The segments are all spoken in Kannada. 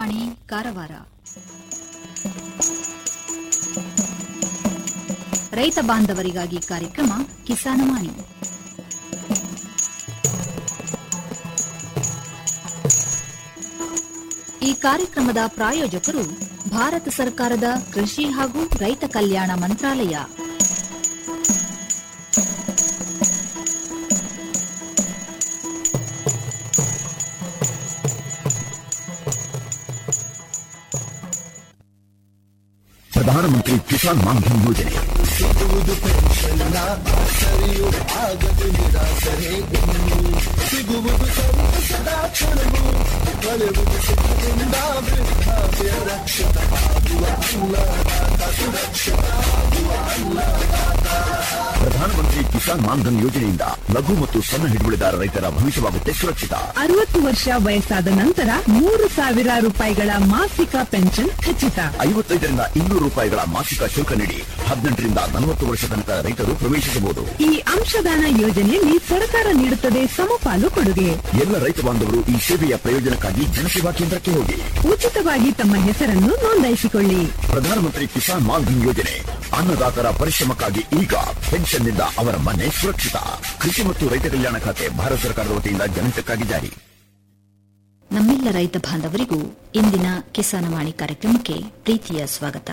ವಾಣಿ ಕಾರವಾರ ರೈತ ಬಾಂಧವರಿಗಾಗಿ ಕಾರ್ಯಕ್ರಮ ಕಿಸಾನವಾಣಿ ಈ ಕಾರ್ಯಕ್ರಮದ ಪ್ರಾಯೋಜಕರು ಭಾರತ ಸರ್ಕಾರದ ಕೃಷಿ ಹಾಗೂ ರೈತ ಕಲ್ಯಾಣ ಮಂತ್ರಾಲಯ ಪ್ರಧಾನಮಂತ್ರಿ ಕಿಸಾನ್ ಮಾನ್ಧನ್ ಯೋಜನೆ ಸಿಗುವುದು ಪೆನ್ಷನ್ನ ಆಸರೆಯು ಆಗದು ನಿರಾಸರೆ ಇನ್ನು ಸಿಗುವುದು ಸಂತಸದ ಕ್ಷಣವು ಕಳೆಯುವುದು ಸುಖದಿಂದ ವೃದ್ಧಾಪ್ಯ ರಕ್ಷಿತ ಆಗುವ ಅನ್ನದಾತ ಸುರಕ್ಷಿತ ಆಗುವ ಅನ್ನದಾತ ಪ್ರಧಾನಮಂತ್ರಿ ಕಿಸಾನ್ ಮಾನ್ಧನ್ ಯೋಜನೆಯಿಂದ ಲಘು ಮತ್ತು ಸಣ್ಣ ಹಿಡುವಳಿದಾರ ರೈತರ ಭವಿಷ್ಯವಾಗುತ್ತೆ ಸುರಕ್ಷಿತ ಅರವತ್ತು ವರ್ಷ ವಯಸ್ಸಾದ ನಂತರ ಮೂರು ಸಾವಿರ ರೂಪಾಯಿಗಳ ಮಾಸಿಕ ಪೆನ್ಷನ್ ಖಚಿತ ಐವತ್ತೈದರಿಂದ ಇನ್ನೂರು ರೂಪಾಯಿಗಳ ಮಾಸಿಕ ಶುಲ್ಕ ನೀಡಿ ಹದಿನೆಂಟರಿಂದ ನಲವತ್ತು ವರ್ಷ ತನಕ ರೈತರು ಪ್ರವೇಶಿಸಬಹುದು ಈ ಅಂಶದಾನ ಯೋಜನೆಯಲ್ಲಿ ಸರ್ಕಾರ ನೀಡುತ್ತದೆ ಸಮಪಾಲು ಕೊಡುಗೆ ಎಲ್ಲ ರೈತ ಬಾಂಧವರು ಈ ಸೇವೆಯ ಪ್ರಯೋಜನಕ್ಕಾಗಿ ಜನಸೇವಾ ಕೇಂದ್ರಕ್ಕೆ ಹೋಗಿ ಉಚಿತವಾಗಿ ತಮ್ಮ ಹೆಸರನ್ನು ನೋಂದಾಯಿಸಿಕೊಳ್ಳಿ ಪ್ರಧಾನಮಂತ್ರಿ ಕಿಸಾನ್ ಮಾನ್ಧನ್ ಯೋಜನೆ ಅನ್ನದಾತರ ಪರಿಶ್ರಮಕ್ಕಾಗಿ ಈಗ ಪೆನ್ಷನ್ನಿಂದ ಅವರ ಮನೆ ಸುರಕ್ಷಿತ ಕೃಷಿ ಮತ್ತು ರೈತ ಕಲ್ಯಾಣ ಖಾತೆ ಭಾರತ ಸರ್ಕಾರದ ವತಿಯಿಂದ ಜನಹಿತಕ್ಕಾಗಿ ಜಾರಿ ನಮ್ಮೆಲ್ಲ ರೈತ ಬಾಂಧವರಿಗೂ ಇಂದಿನ ಕಿಸಾನವಾಣಿ ಕಾರ್ಯಕ್ರಮಕ್ಕೆ ಪ್ರೀತಿಯ ಸ್ವಾಗತ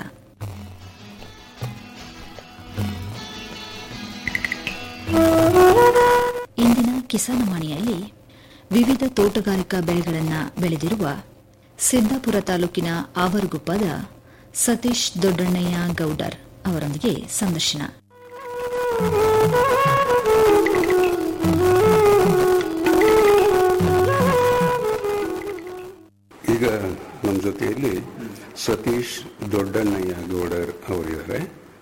ಇಂದಿನ ಕಿಸಾನವಾಣಿಯಲ್ಲಿ ವಿವಿಧ ತೋಟಗಾರಿಕಾ ಬೆಳೆಗಳನ್ನು ಬೆಳೆದಿರುವ ಸಿದ್ದಾಪುರ ತಾಲೂಕಿನ ಆವರಗುಪ್ಪದ ಸತೀಶ್ ದೊಡ್ಡಣ್ಣಯ್ಯ ಗೌಡರ್ ಅವರೊಂದಿಗೆ ಸಂದರ್ಶನ ಈಗ ನಮ್ಮ ಜೊತೆಯಲ್ಲಿ ಸತೀಶ್ ದೊಡ್ಡಣ್ಣಯ್ಯ ಗೌಡರ್ ಅವರಿದ್ದಾರೆ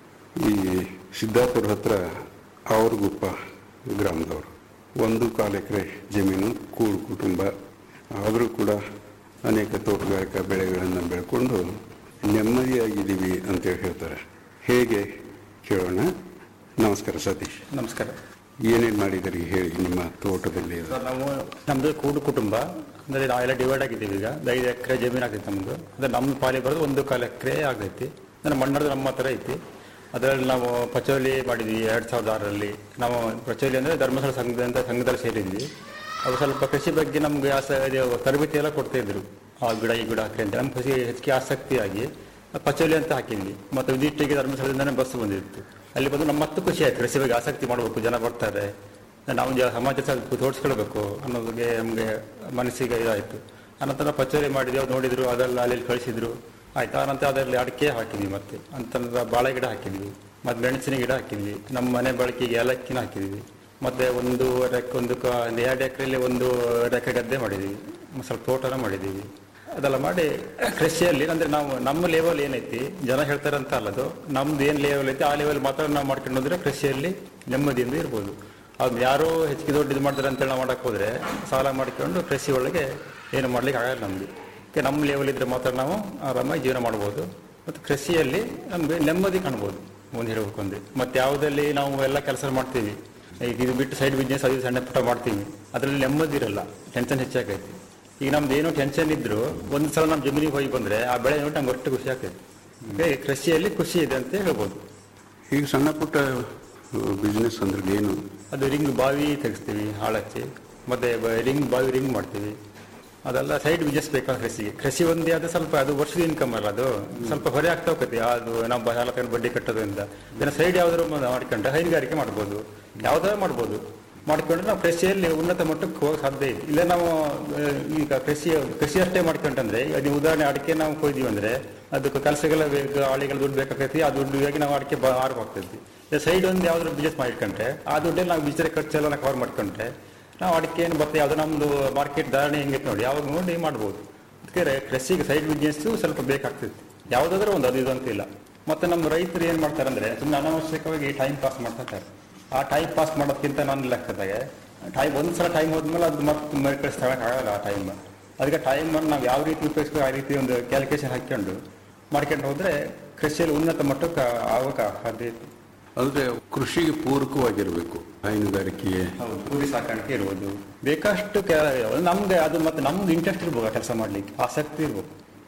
ಈ ಸಿದ್ದಾಪುರ ಹತ್ರ ಅವ್ರಗುಪ್ಪ ಗ್ರಾಮದವರು ಒಂದು ಕಾಲು ಎಕರೆ ಜಮೀನು ಕೂಡು ಕುಟುಂಬ ಆದರೂ ಕೂಡ ಅನೇಕ ತೋಟಗಾರಿಕಾ ಬೆಳೆಗಳನ್ನು ಬೆಳ್ಕೊಂಡು ನೆಮ್ಮದಿಯಾಗಿದ್ದೀವಿ ಅಂತೇಳಿ ಹೇಳ್ತಾರೆ ಹೇಗೆ ಕೇಳೋಣ ನಮಸ್ಕಾರ ಸತೀಶ್ ನಮಸ್ಕಾರ ಏನೇನು ಮಾಡಿದಿರಿ ಹೇಳಿ ನಿಮ್ಮ ತೋಟದಲ್ಲಿ ಸರ್ ನಾವು ನಮ್ದು ಕೂಡು ಕುಟುಂಬ ಅಂದ್ರೆ ನಾವೆಲ್ಲ ಡಿವೈಡ್ ಆಗಿದ್ದೀವಿ ಈಗ ಒಂದು ಐದು ಎಕರೆ ಜಮೀನು ಆಗೈತೆ ನಮ್ದು ಅಂದ್ರೆ ನಮ್ಮ ಪಾಲಿ ಬರೋದು ಒಂದು ಕಾಲು ಎಕರೆ ಆಗೈತಿ ಅಂದ್ರೆ ಮಣ್ಣದು ನಮ್ಮ ಹತ್ರ ಐತಿ ಅದರಲ್ಲಿ ನಾವು ಪಚೋಲಿ ಮಾಡಿದ್ವಿ ಎರಡ್ ಸಾವಿರದ ಆರರಲ್ಲಿ ನಾವು ಪಚೋಲಿ ಅಂದ್ರೆ ಧರ್ಮಸ್ಥಳ ಸಂಘದಿಂದ ಸಂಘದಲ್ಲಿ ಸೇರಿದ್ವಿ ಅದು ಸ್ವಲ್ಪ ಕೃಷಿ ಬಗ್ಗೆ ನಮ್ಗೆ ಆಸ ಇದು ತರಬೇತಿ ಎಲ್ಲ ಕೊಡ್ತಾ ಇದ್ರು ಆ ಗಿಡ ಈ ಗಿಡ ಹಾಕಿ ಅಂತ ನಮ್ಮ ಕೃಷಿ ಹೆಚ್ಚಿಗೆ ಆಸಕ್ತಿಯಾಗಿ ಪಚೋಲಿ ಅಂತ ಹಾಕಿದ್ವಿ ಮತ್ತು ವಿದಿಷ್ಟಿಗೆ ಧರ್ಮಸ್ಥಳದಿಂದನೇ ಬಸ್ ಬಂದಿತ್ತು ಅಲ್ಲಿ ಬಂದು ನಮ್ಮ ಮತ್ತೆ ಖುಷಿ ಆಯ್ತು ಕೃಷಿ ಬಗ್ಗೆ ಆಸಕ್ತಿ ಮಾಡಬೇಕು ಜನ ಬರ್ತಾರೆ ನಾವು ಜ- ಸಮಾಜ ಸ್ವಲ್ಪ ತೋರಿಸ್ಕೊಳ್ಬೇಕು ಅನ್ನೋದಕ್ಕೆ ನಮಗೆ ಮನಸ್ಸಿಗೆ ಇದಾಯಿತು ಅನಂತರ ಪಚೋರಿ ಮಾಡಿದೆವು ನೋಡಿದ್ರು ಅದೆಲ್ಲ ಅಲ್ಲಿ ಕಳಿಸಿದ್ರು ಆಯ್ತು ಆನಂತರ ಅದರಲ್ಲಿ ಅಡಿಕೆ ಹಾಕಿದ್ವಿ ಮತ್ತೆ ಅಂತಂದ್ರೆ ಬಾಳೆ ಗಿಡ ಹಾಕಿದ್ವಿ ಮತ್ತೆ ಮೆಣಸಿನ ಗಿಡ ಹಾಕಿದ್ವಿ ನಮ್ಮ ಮನೆ ಬಳಕೆಗೆ ಏಲಕ್ಕಿನ ಹಾಕಿದ್ವಿ ಮತ್ತೆ ಒಂದು ಎಕ್- ಒಂದು ಕ- ಒಂದು ಎರಡು ಎಕರೆಯಲ್ಲಿ ಒಂದು ಎಕರೆ ಗದ್ದೆ ಮಾಡಿದ್ವಿ ಮ- ಸ್ವಲ್ಪ ತೋಟನ ಮಾಡಿದ್ದೀವಿ ಅದೆಲ್ಲ ಮಾಡಿ ಕೃಷಿಯಲ್ಲಿ ಅಂದ್ರೆ ನಾವು ನಮ್ಮ ಲೆವೆಲ್ ಏನೈತಿ ಜನ ಹೇಳ್ತಾರೆ ಅಂತ ಅಲ್ಲದು ನಮ್ದು ಏನ್ ಲೆವೆಲ್ ಐತಿ ಆ ಲೆವೆಲ್ ಮಾತ್ರ ನಾವು ಮಾಡ್ಕೊಂಡು ಹೋದ್ರೆ ಕೃಷಿಯಲ್ಲಿ ನೆಮ್ಮದಿಯಿಂದ ಇರ್ಬೋದು ಅದು ಯಾರೋ ಹೆಚ್ಚಿಗೆ ದೊಡ್ಡ ಇದು ಮಾಡ್ತಾರೆ ಅಂತೇಳಿ ನಾವು ಮಾಡಕ್ ಹೋದ್ರೆ ಸಾಲ ಮಾಡ್ಕೊಂಡು ಕೃಷಿ ಒಳಗೆ ಏನು ಮಾಡ್ಲಿಕ್ಕೆ ಆಗಲ್ಲ ನಮ್ಗೆ ಅದಕ್ಕೆ ನಮ್ಮ ಲೆವೆಲ್ ಇದ್ರೆ ಮಾತ್ರ ನಾವು ಆರಾಮಾಗಿ ಜೀವನ ಮಾಡ್ಬೋದು ಮತ್ತು ಕೃಷಿಯಲ್ಲಿ ನಮ್ಗೆ ನೆಮ್ಮದಿ ಕಾಣ್ಬೋದು ಮುಂದೆ ಹೇಳ್ಬೇಕು ಅಂದ್ರೆ ಮತ್ತೆ ಯಾವುದಲ್ಲಿ ನಾವು ಎಲ್ಲ ಕೆಲಸ ಮಾಡ್ತೀವಿ ಈಗ ಇದು ಬಿಟ್ಟು ಸೈಡ್ ಬಿಸ್ನೆಸ್ ಅದು ಸಣ್ಣ ಪುಟ್ಟ ಮಾಡ್ತೀವಿ ಅದರಲ್ಲಿ ನೆಮ್ಮದಿ ಇರಲ್ಲ ಟೆನ್ಷನ್ ಹೆಚ್ಚಾಗೈತಿ ಈಗ ನಮ್ದು ಏನೋ ಟೆನ್ಷನ್ ಇದ್ರು ಒಂದು ಸಲ ನಮ್ಮ ಜಮೀನಿಗೆ ಹೋಗಿ ಬಂದ್ರೆ ಆ ಬೆಳೆ ನೋಡಿ ನಮ್ಗೆ ಒಟ್ಟು ಖುಷಿ ಆಗ್ತೈತಿ ಹಾಗಾಗಿ ಕೃಷಿಯಲ್ಲಿ ಖುಷಿ ಇದೆ ಅಂತ ಹೇಳ್ಬೋದು ಈಗ ಸಣ್ಣ ಪುಟ್ಟ ಬಿಸ್ನೆಸ್ ಅಂದ್ರೆ ಏನು ಅದು ರಿಂಗ್ ಬಾವಿ ತೆಗಿಸ್ತೀವಿ ಹಾಳಚ್ಚಿ ಮತ್ತೆ ರಿಂಗ್ ಬಾವಿ ರಿಂಗ್ ಮಾಡ್ತೀವಿ ಅದೆಲ್ಲ ಸೈಡ್ ಬಿಸ್ನೆಸ್ ಬೇಕಾದ ಕೃಷಿಗೆ ಕೃಷಿ ಒಂದೇ ಅದು ಸ್ವಲ್ಪ ಅದು ವರ್ಷದ ಇನ್ಕಮ್ ಅಲ್ಲ ಅದು ಸ್ವಲ್ಪ ಹೊರೆ ಆಗ್ತಾ ಹೋಗ್ತೈತಿ ಅದು ನಾವು ಸಾಲ ತಗೊಂಡು ಬಡ್ಡಿ ಕಟ್ಟೋದ್ರಿಂದ ಇದನ್ನ ಸೈಡ್ ಯಾವ್ದಾದ್ರು ಮಾಡ್ಕೊಂಡ್ರೆ ಹೈನುಗಾರಿಕೆ ಮಾಡ್ಬೋದು ಯಾವ್ದಾದ್ರು ಮಾಡ್ಬೋದು ಮಾಡ್ಕೊಂಡ್ರೆ ನಾವು ಕೃಷಿಯಲ್ಲಿ ಉನ್ನತ ಮಟ್ಟಕ್ಕೆ ಹೋಗಕ್ಕೆ ಸಾಧ್ಯ ಇದೆ ಇಲ್ಲ ನಾವು ಆ, ಈಗ ಕೃಷಿ ಕೃಷಿ ಅಷ್ಟೇ ಮಾಡ್ಕೊಂಡ್ರೆ ಈಗ ನೀವು ಉದಾಹರಣೆ ಅಡಿಕೆ ನಾವು ಕೊಯ್ದೀವಿ ಅಂದ್ರೆ ಅದಕ್ಕೆ ಕೆಲಸಗಳ ಆಳಿಗಳ ದುಡ್ಡು ಬೇಕಾಗ್ತೈತಿ ಆ ದುಡ್ಡು ಬೇಕಾಗಿ ನಾವು ಅಡಿಕೆ ಆರ್ಬೇಕಾಗ್ತೈತಿ ಸೈಡ್ ಒಂದು ಯಾವ್ದಾದ್ರು ಬಿಸ್ನೆಸ್ ಮಾಡಿಕೊಂಡ್ರೆ ಆ ದುಡ್ಡಲ್ಲಿ ನಾವು ಬಿಸಿರೆ ಖರ್ಚೆಲ್ಲ ಕವರ್ ಮಾಡ್ಕೊಂಡ್ರೆ ನಾವು ಅಡಿಕೆ ಏನು ಬರ್ತದೆ ಯಾವ್ದು ನಮ್ದು ಮಾರ್ಕೆಟ್ ಧಾರಣೆ ಹೆಂಗೈತೆ ನೋಡಿ ಯಾವಾಗ ನೋಡಿ ಮಾಡ್ಬೋದು ಅದಕ್ಕೆ ರೈ- ಕೃಷಿಗೆ ಸೈಡ್ ಬಿಸ್ನೆಸ್ ಸ್ವಲ್ಪ ಬೇಕಾಗ್ತೈತಿ ಯಾವ್ದಾದ್ರೂ ಒಂದು ಅದು ಇದು ಅಂತ ಇಲ್ಲ ಮತ್ತೆ ನಮ್ಮ ರೈತರು ಏನ್ ಮಾಡ್ತಾರೆ ಅಂದ್ರೆ ಸುಮ್ಮನೆ ಅನಾವಶ್ಯಕವಾಗಿ ಟೈಮ್ ಪಾಸ್ ಮಾಡ್ತಾರೆ ಆ ಟೈಮ್ ಪಾಸ್ ಮಾಡೋದಕ್ಕಿಂತ ನನ್ನ ಲೆಕ್ಕದಾಗೆ ಟೈಮ್ ಒಂದ್ಸಲ ಟೈಮ್ ಹೋದ್ಮೇಲೆ ಅದು ಮತ್ತೆ ಮರುಕಳಿಸ್ತಾಗ ಆಗಲ್ಲ ಆ ಟೈಮ್ ಅದಕ್ಕೆ ಟೈಮ್ ನಾವು ಯಾವ ರೀತಿ ಉಪಯೋಗಿಸ್ಬೇಕು ಆ ರೀತಿ ಒಂದು ಕ್ಯಾಲ್ಕುಲೇಷನ್ ಹಾಕೊಂಡು ಮಾಡ್ಕೊಂಡು ಹೋದ್ರೆ ಕೃಷಿಯಲ್ಲಿ ಉನ್ನತ ಮಟ್ಟಕ್ಕೆ ಆಗೋಕೆ ಸಾಧ್ಯ ಐತಿ ಅಂದ್ರೆ ಕೃಷಿಗೆ ಪೂರಕವಾಗಿರಬೇಕು ಹೈನುಗಾರಿಕೆಗೆ ಹೌದು ಕುರಿ ಸಾಕಾಣಿಕೆ ಇರ್ಬೋದು ಬೇಕಷ್ಟು ಕೆ- ನಮ್ಗೆ ಅದು ಮತ್ತೆ ನಮ್ಗೆ ಇಂಟ್ರೆಸ್ಟ್ ಇರ್ಬೋದು ಆ ಕೆಲಸ ಮಾಡ್ಲಿಕ್ಕೆ ಆಸಕ್ತಿ ಇರ್ಬೇಕು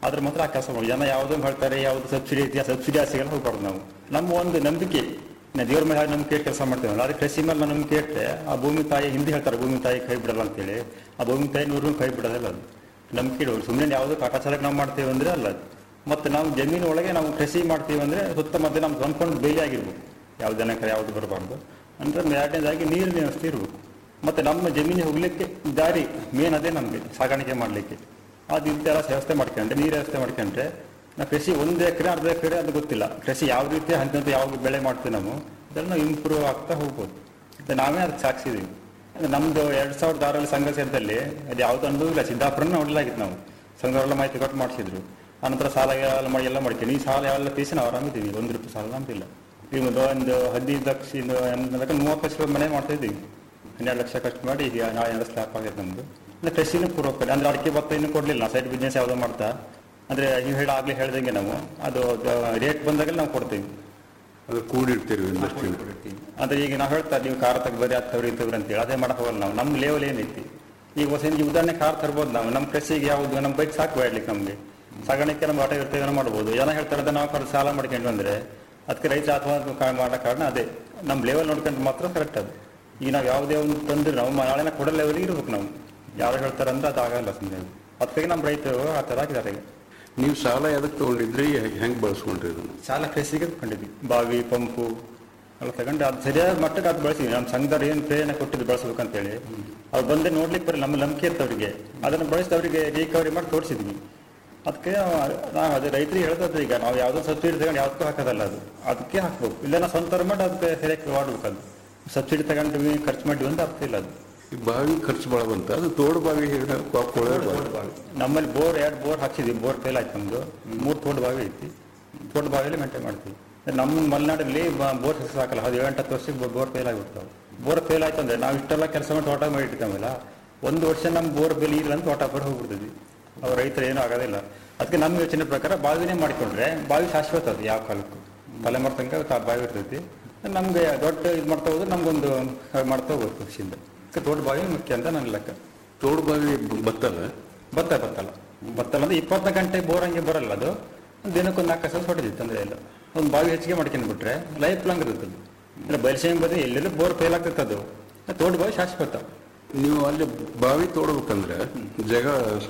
ಅದ್ರ ಮಾತ್ರ ಆ ಕೆಲಸ ಮಾಡಿ ಜನ ಯಾವುದೋ ಹೇಳ್ತಾರೆ ಯಾವ್ದು ಸಬ್ಸಿಡಿ ಐತಿ ಆ ಸಬ್ಸಿಡಿ ಆಸೆಗೆಲ್ಲ ಹೋಗ್ಬಾರ್ದು ನಾವು ನಮ್ಮ ಒಂದು ನಂಬಿಕೆ ನಾವು ದೇವ್ರ ಮೇಲೆ ನಂಬಿಕೆ ಕೆಲಸ ಮಾಡ್ತೇವಲ್ಲ ಅದಕ್ಕೆ ಕೃಷಿ ಮೇಲೆ ನಾವು ನಂಬಿಕೆ ಇಟ್ಟರೆ ಆ ಭೂಮಿ ತಾಯಿ ಹಿಂದೆ ಹೇಳ್ತಾರೆ ಭೂಮಿ ತಾಯಿ ಕೈ ಬಿಡಲ್ಲ ಅಂತೇಳಿ ಆ ಭೂಮಿ ತಾಯಿ ನೂರು ಕೈ ಬಿಡೋದಿಲ್ಲ ಅದು ನಂಬಿಕೆ ಇಡೋರು ಸುಮ್ಮನೆ ಯಾವುದೋ ಕಾಟಾಚಾರಕ್ಕೆ ನಾವು ಮಾಡ್ತೇವೆ ಅಂದ್ರೆ ಅಲ್ಲ ಅದು ಮತ್ತು ನಾವು ಜಮೀನು ಒಳಗೆ ನಾವು ಕೃಷಿ ಮಾಡ್ತೀವಿ ಅಂದ್ರೆ ಸುತ್ತಮುತ್ತ ನಮ್ಮ ಕಂಪೌಂಡ್ ಬೇಲಿ ಆಗಿರ್ಬೇಕು ಯಾವ ಜನಕ್ಕೆ ಯಾವುದು ಬರಬಾರ್ದು ಅಂದ್ರೆ ಎರಡನೇದಾಗಿ ನೀರಿನ ವ್ಯವಸ್ಥೆ ಇರಬೇಕು ಮತ್ತೆ ನಮ್ಮ ಜಮೀನಿಗೆ ಹೋಗ್ಲಿಕ್ಕೆ ದಾರಿ ಮೇನ್ ಅದೇ ನಮಗೆ ಸಾಗಾಣಿಕೆ ಮಾಡಲಿಕ್ಕೆ ಅದು ಇದೆಲ್ಲ ವ್ಯವಸ್ಥೆ ಮಾಡ್ಕೊಂಡ್ರೆ ನೀರು ವ್ಯವಸ್ಥೆ ಮಾಡ್ಕೊಂಡ್ರೆ ನಾವು ಕೃಷಿ ಒಂದು ಎಕರೆ ಅರ್ಧ ಎಕರೆ ಅದು ಗೊತ್ತಿಲ್ಲ ಕೃಷಿ ಯಾವ ರೀತಿ ಹಂತ ಯಾವ ಬೆಳೆ ಮಾಡ್ತೀವಿ ನಾವು ಅದನ್ನು ನಾವು ಇಂಪ್ರೂವ್ ಆಗ್ತಾ ಹೋಗ್ಬೋದು ಮತ್ತೆ ನಾವೇ ಅದಕ್ಕೆ ಸಾಕ್ಷಿದೀವಿ ನಮ್ದು ಎರಡ್ ಸಾವಿರದ ಆರಲ್ಲಿ ಸಂಘ ಸೇರಿದಲ್ಲಿ ಅದು ಯಾವ್ದು ಅನುಭವ ಇಲ್ಲ ಸಿದ್ದಾಪುರನ ನೋಡಲಾಗಿತ್ತು ನಾವು ಸಂಘವರೆಲ್ಲ ಮಾಹಿತಿ ಕೊಟ್ಟು ಮಾಡಿಸಿದ್ರು ಆನಂತರ ಸಾಲ ಎಲ್ಲ ಮಾಡಿ ಎಲ್ಲ ಮಾಡ್ತೀನಿ ಈ ಸಾಲ ಯಾವೆಲ್ಲ ತೀಸಿ ನಾವು ಆರಾಮಿದ್ದೀವಿ ಒಂದು ರೂಪಾಯಿ ಸಾಲ ನಮ್ದಿಲ್ಲ ಈಗ ಒಂದು ಒಂದು ಹದಿನೈದು ಲಕ್ಷ ಇಂದ ಒಂದು ಮೂವತ್ತು ಲಕ್ಷ ರೂಪಾಯಿ ಮನೆ ಮಾಡ್ತಾ ಇದ್ದೀವಿ ಹನ್ನೆರಡು ಲಕ್ಷ ಖರ್ಚು ಮಾಡಿ ಈಗ ನಾಳೆ ಎರಡು ಸ್ಲ್ಯಾಪ್ ಆಗೈತೆ ನಮ್ದು ಅಂದ್ರೆ ಕೃಷಿನೂ ಪೂರ್ವಕ ಅಂದ್ರೆ ಅಡಿಕೆ ಭತ್ತ ಇನ್ನೂ ಕೊಡ್ಲಿಲ್ಲ ಸೈಡ್ ಬಿಸ್ನೆಸ್ ಯಾವುದೋ ಮಾಡ್ತಾ ಅಂದ್ರೆ ನೀವು ಹೇಳಿ ಆಗ್ಲೇ ಹೇಳ್ದಂಗೆ ನಾವು ಅದು ರೇಟ್ ಬಂದಾಗ ನಾವು ಕೊಡ್ತೀವಿ ಅದು ಕೂಡಿಡ್ತೀರಿ ಒಂದಷ್ಟು ಅಂದ್ರೆ ಈಗ ನಾವು ಹೇಳ್ತಾರೆ ನೀವು ಕಾರ್ ತಗ್ಬರಿ ಅದು ತವ್ರಿ ತವ್ರಿ ಅಂತೇಳಿ ಅದೇ ಮಾಡಕ್ ಹೋಗಲ್ಲ ನಾವು ನಮ್ಮ ಲೆವೆಲ್ ಏನೈತಿ ಈಗ ಹೊಸ ಈ ಉದಾಹರಣೆ ಕಾರ್ ತರ್ಬೋದು ನಾವು ನಮ್ಮ ಕೃಷಿಗೆ ಯಾವುದು ನಮ್ಮ ಬೈಕ್ ಸಾಕು ಬೇಡ್ಲಿಕ್ಕೆ ನಮಗೆ ಸಾಗಾಣಿಕೆ ನಮ್ಮ ಆಟೋ ಇರ್ತೇವೆ ಏನೋ ಮಾಡ್ಬೋದು ಜನ ಹೇಳ್ತಾರೆ ಅದನ್ನ ನಾವು ಕಡೆ ಸಾಲ ಮಾಡ್ಕೊಂಡು ಬಂದ್ರೆ ಅದಕ್ಕೆ ರೈತ ಆತ್ಮಹತ್ಯೆ ಮಾಡೋ ಕಾರಣ ಅದೇ ನಮ್ಮ ಲೆವೆಲ್ ನೋಡ್ಕೊಂಡು ಮಾತ್ರ ಕರೆಕ್ಟ್ ಅದು ಈಗ ನಾವು ಯಾವುದೇ ಒಂದು ತಂದ್ರೆ ನಾವು ನಾಳೆನ ಕೊಡೋ ಲೆವೆಲ್ಗೆ ಇರ್ಬೇಕು ನಾವು ಯಾರು ಹೇಳ್ತಾರೆ ಅಂದ್ರೆ ಅದು ಆಗಲ್ಲ ಸುಮ್ಮನೆ ಅದಕ್ಕೆ ನಮ್ಮ ರೈತರು ಆ ಥರ ಆಗಿದ್ದಾರೆ ಈಗ ನೀವು ಸಾಲ ಎದಕ್ಕೆ ತಗೊಂಡಿದ್ರಿ ಹೆಂಗೆ ಬಳಸ್ಕೊಂಡ್ರಿ ಇದನ್ನು ಸಾಲ ಕೃಷಿಗೆ ತಗೊಂಡಿದ್ವಿ ಬಾವಿ ಪಂಪು ಎಲ್ಲ ತಗೊಂಡು ಅದು ಸರಿಯಾದ ಮಟ್ಟಕ್ಕೆ ಅದು ಬಳಸಿದ್ವಿ ನಮ್ಮ ಸಂಘದವ್ರು ಏನು ಪ್ರೇರಣೆ ಕೊಟ್ಟಿದ್ದು ಬಳಸ್ಬೇಕಂತೇಳಿ ಅವ್ರು ಬಂದೆ ನೋಡ್ಲಿಕ್ಕೆ ಬರಲ್ಲ ನಮ್ಮ ನಂಬಿಕೆ ಇರ್ತವ್ರಿಗೆ ಅದನ್ನು ಬಳಸಿದ ಅವರಿಗೆ ರಿಕವರಿ ಮಾಡಿ ತೋರಿಸಿದ್ವಿ ಅದಕ್ಕೆ ನಾವು ಅದು ರೈತರಿಗೆ ಹೇಳ್ತದೆ ಈಗ ನಾವು ಯಾವುದೋ ಸಬ್ಸಿಡಿ ತಗೊಂಡು ಯಾವ್ದಕ್ಕೂ ಹಾಕೋದಲ್ಲ ಅದು ಅದಕ್ಕೆ ಹಾಕ್ಬೇಕು ಇಲ್ಲ ನಾವು ಸ್ವಂತ ಮಾಡಿ ಅದಕ್ಕೆ ಸರಿಯಾಗಿ ಮಾಡ್ಬೇಕು ಅದು ಸಬ್ಸಿಡಿ ತಗೊಂಡ್ವಿ ಖರ್ಚು ಮಾಡಿವಿ ಅಂತ ಅರ್ಥ ಇಲ್ಲ ಅದು ಈ ಬಾವಿ ಖರ್ಚು ಭಾಳ ಬಂತ ಅದು ತೋಡು ಬಾವಿ ಹೇಳ ಕೊಳೆ ಬಾವಿ ನಮ್ಮಲ್ಲಿ ಬೋರ್ ಎರಡು ಬೋರ್ ಹಾಕ್ಸಿದ್ವಿ ಬೋರ್ ಫೇಲ್ ಆಯ್ತು ನಮ್ದು ಮೂರು ತೋಟ ಬಾವಿ ಐತಿ ತೋಟ ಬಾವಿಯಲ್ಲಿ ಮೇಂಟೈನ್ ಮಾಡ್ತೀವಿ ನಮ್ಮ ಮಲೆನಾಡಲ್ಲಿ ಬೋರ್ ಸಕ್ಸಸ್ ಹಾಕಲ್ಲ ಅದು ಏಳು ಹತ್ತು ವರ್ಷಕ್ಕೆ ಬೋರ್ ಫೇಲ್ ಆಗಿಬಿಡ್ತಾವೆ ಬೋರ್ ಫೇಲ್ ಆಯ್ತು ಅಂದ್ರೆ ನಾವು ಇಷ್ಟೆಲ್ಲ ಕೆಲಸ ಮಾಡಿ ತೋಟ ಮಾಡಿ ಇಟ್ಟಿದ್ದಾವಲ್ಲ ಒಂದು ವರ್ಷ ನಮ್ಮ ಬೋರ್ ಬೆಲೆ ಇಲ್ಲ ಅಂತ ತೋಟ ಬರ ಹೋಗ್ಬಿಡ್ತೀವಿ ಅವ್ರ ರೈತರು ಏನೂ ಆಗೋದಿಲ್ಲ ಅದಕ್ಕೆ ನಮ್ಮ ಯೋಚನೆ ಪ್ರಕಾರ ಬಾವಿನೇ ಮಾಡಿಕೊಂಡ್ರೆ ಬಾವಿ ಶಾಶ್ವತ ಅದು ಯಾವ ಕಾಲಕ್ಕೂ ತಲೆಮಾರು ತನಕ ತಾ- ಬಾವಿ ಇರ್ತೈತಿ ನಮಗೆ ದೊಡ್ಡ ಇದು ಮಾಡ್ತಾ ಹೋದ್ರೆ ನಮ್ಗೊಂದು ಮಾಡ್ತಾ ಹೋಗ್ಬೋದು ಖುಷಿಯಿಂದ ಅದಕ್ಕೆ ದೊಡ್ಡ ಬಾವಿ ಮುಖ್ಯ ಅಂತ ನನ್ನ ಲೆಕ್ಕ ತೋಡು ಬಾವಿ ಬತ್ತಲ್ಲ ಭತ್ತ ಬತ್ತಲ್ಲ ಬತ್ತಲ್ಲ ಅಂದ್ರೆ ಇಪ್ಪತ್ತು ಗಂಟೆ ಬೋರ್ ಹಂಗೆ ಬರಲ್ಲ ಅದು ದಿನಕ್ಕೊಂದು ನಾಲ್ಕು ಕಸ ಹೊಡೆದಿತ್ತು ತೊಂದರೆ ಇಲ್ಲ ಒಂದು ಬಾವಿ ಹೆಚ್ಚಿಗೆ ಮಾಡ್ಕೊಂಡು ಬಿಟ್ರೆ ಲೈಫ್ ಲಾಂಗ್ ಇರುತ್ತೆ ಅದು ಅಂದ್ರೆ ಬಯಸಂಗ್ ಬರೀ ಎಲ್ಲೆಲ್ಲೂ ಬೋರ್ ಫೇಲ್ ಆಗ್ತೈತೆ ಅದು ತೋಟ ಬಾವಿ ಶಾಶ್ವತ ನೀವು ಅಲ್ಲಿ ಬಾವಿ ತೋಡ್ಬೇಕಂದ್ರೆ ಜಾಗ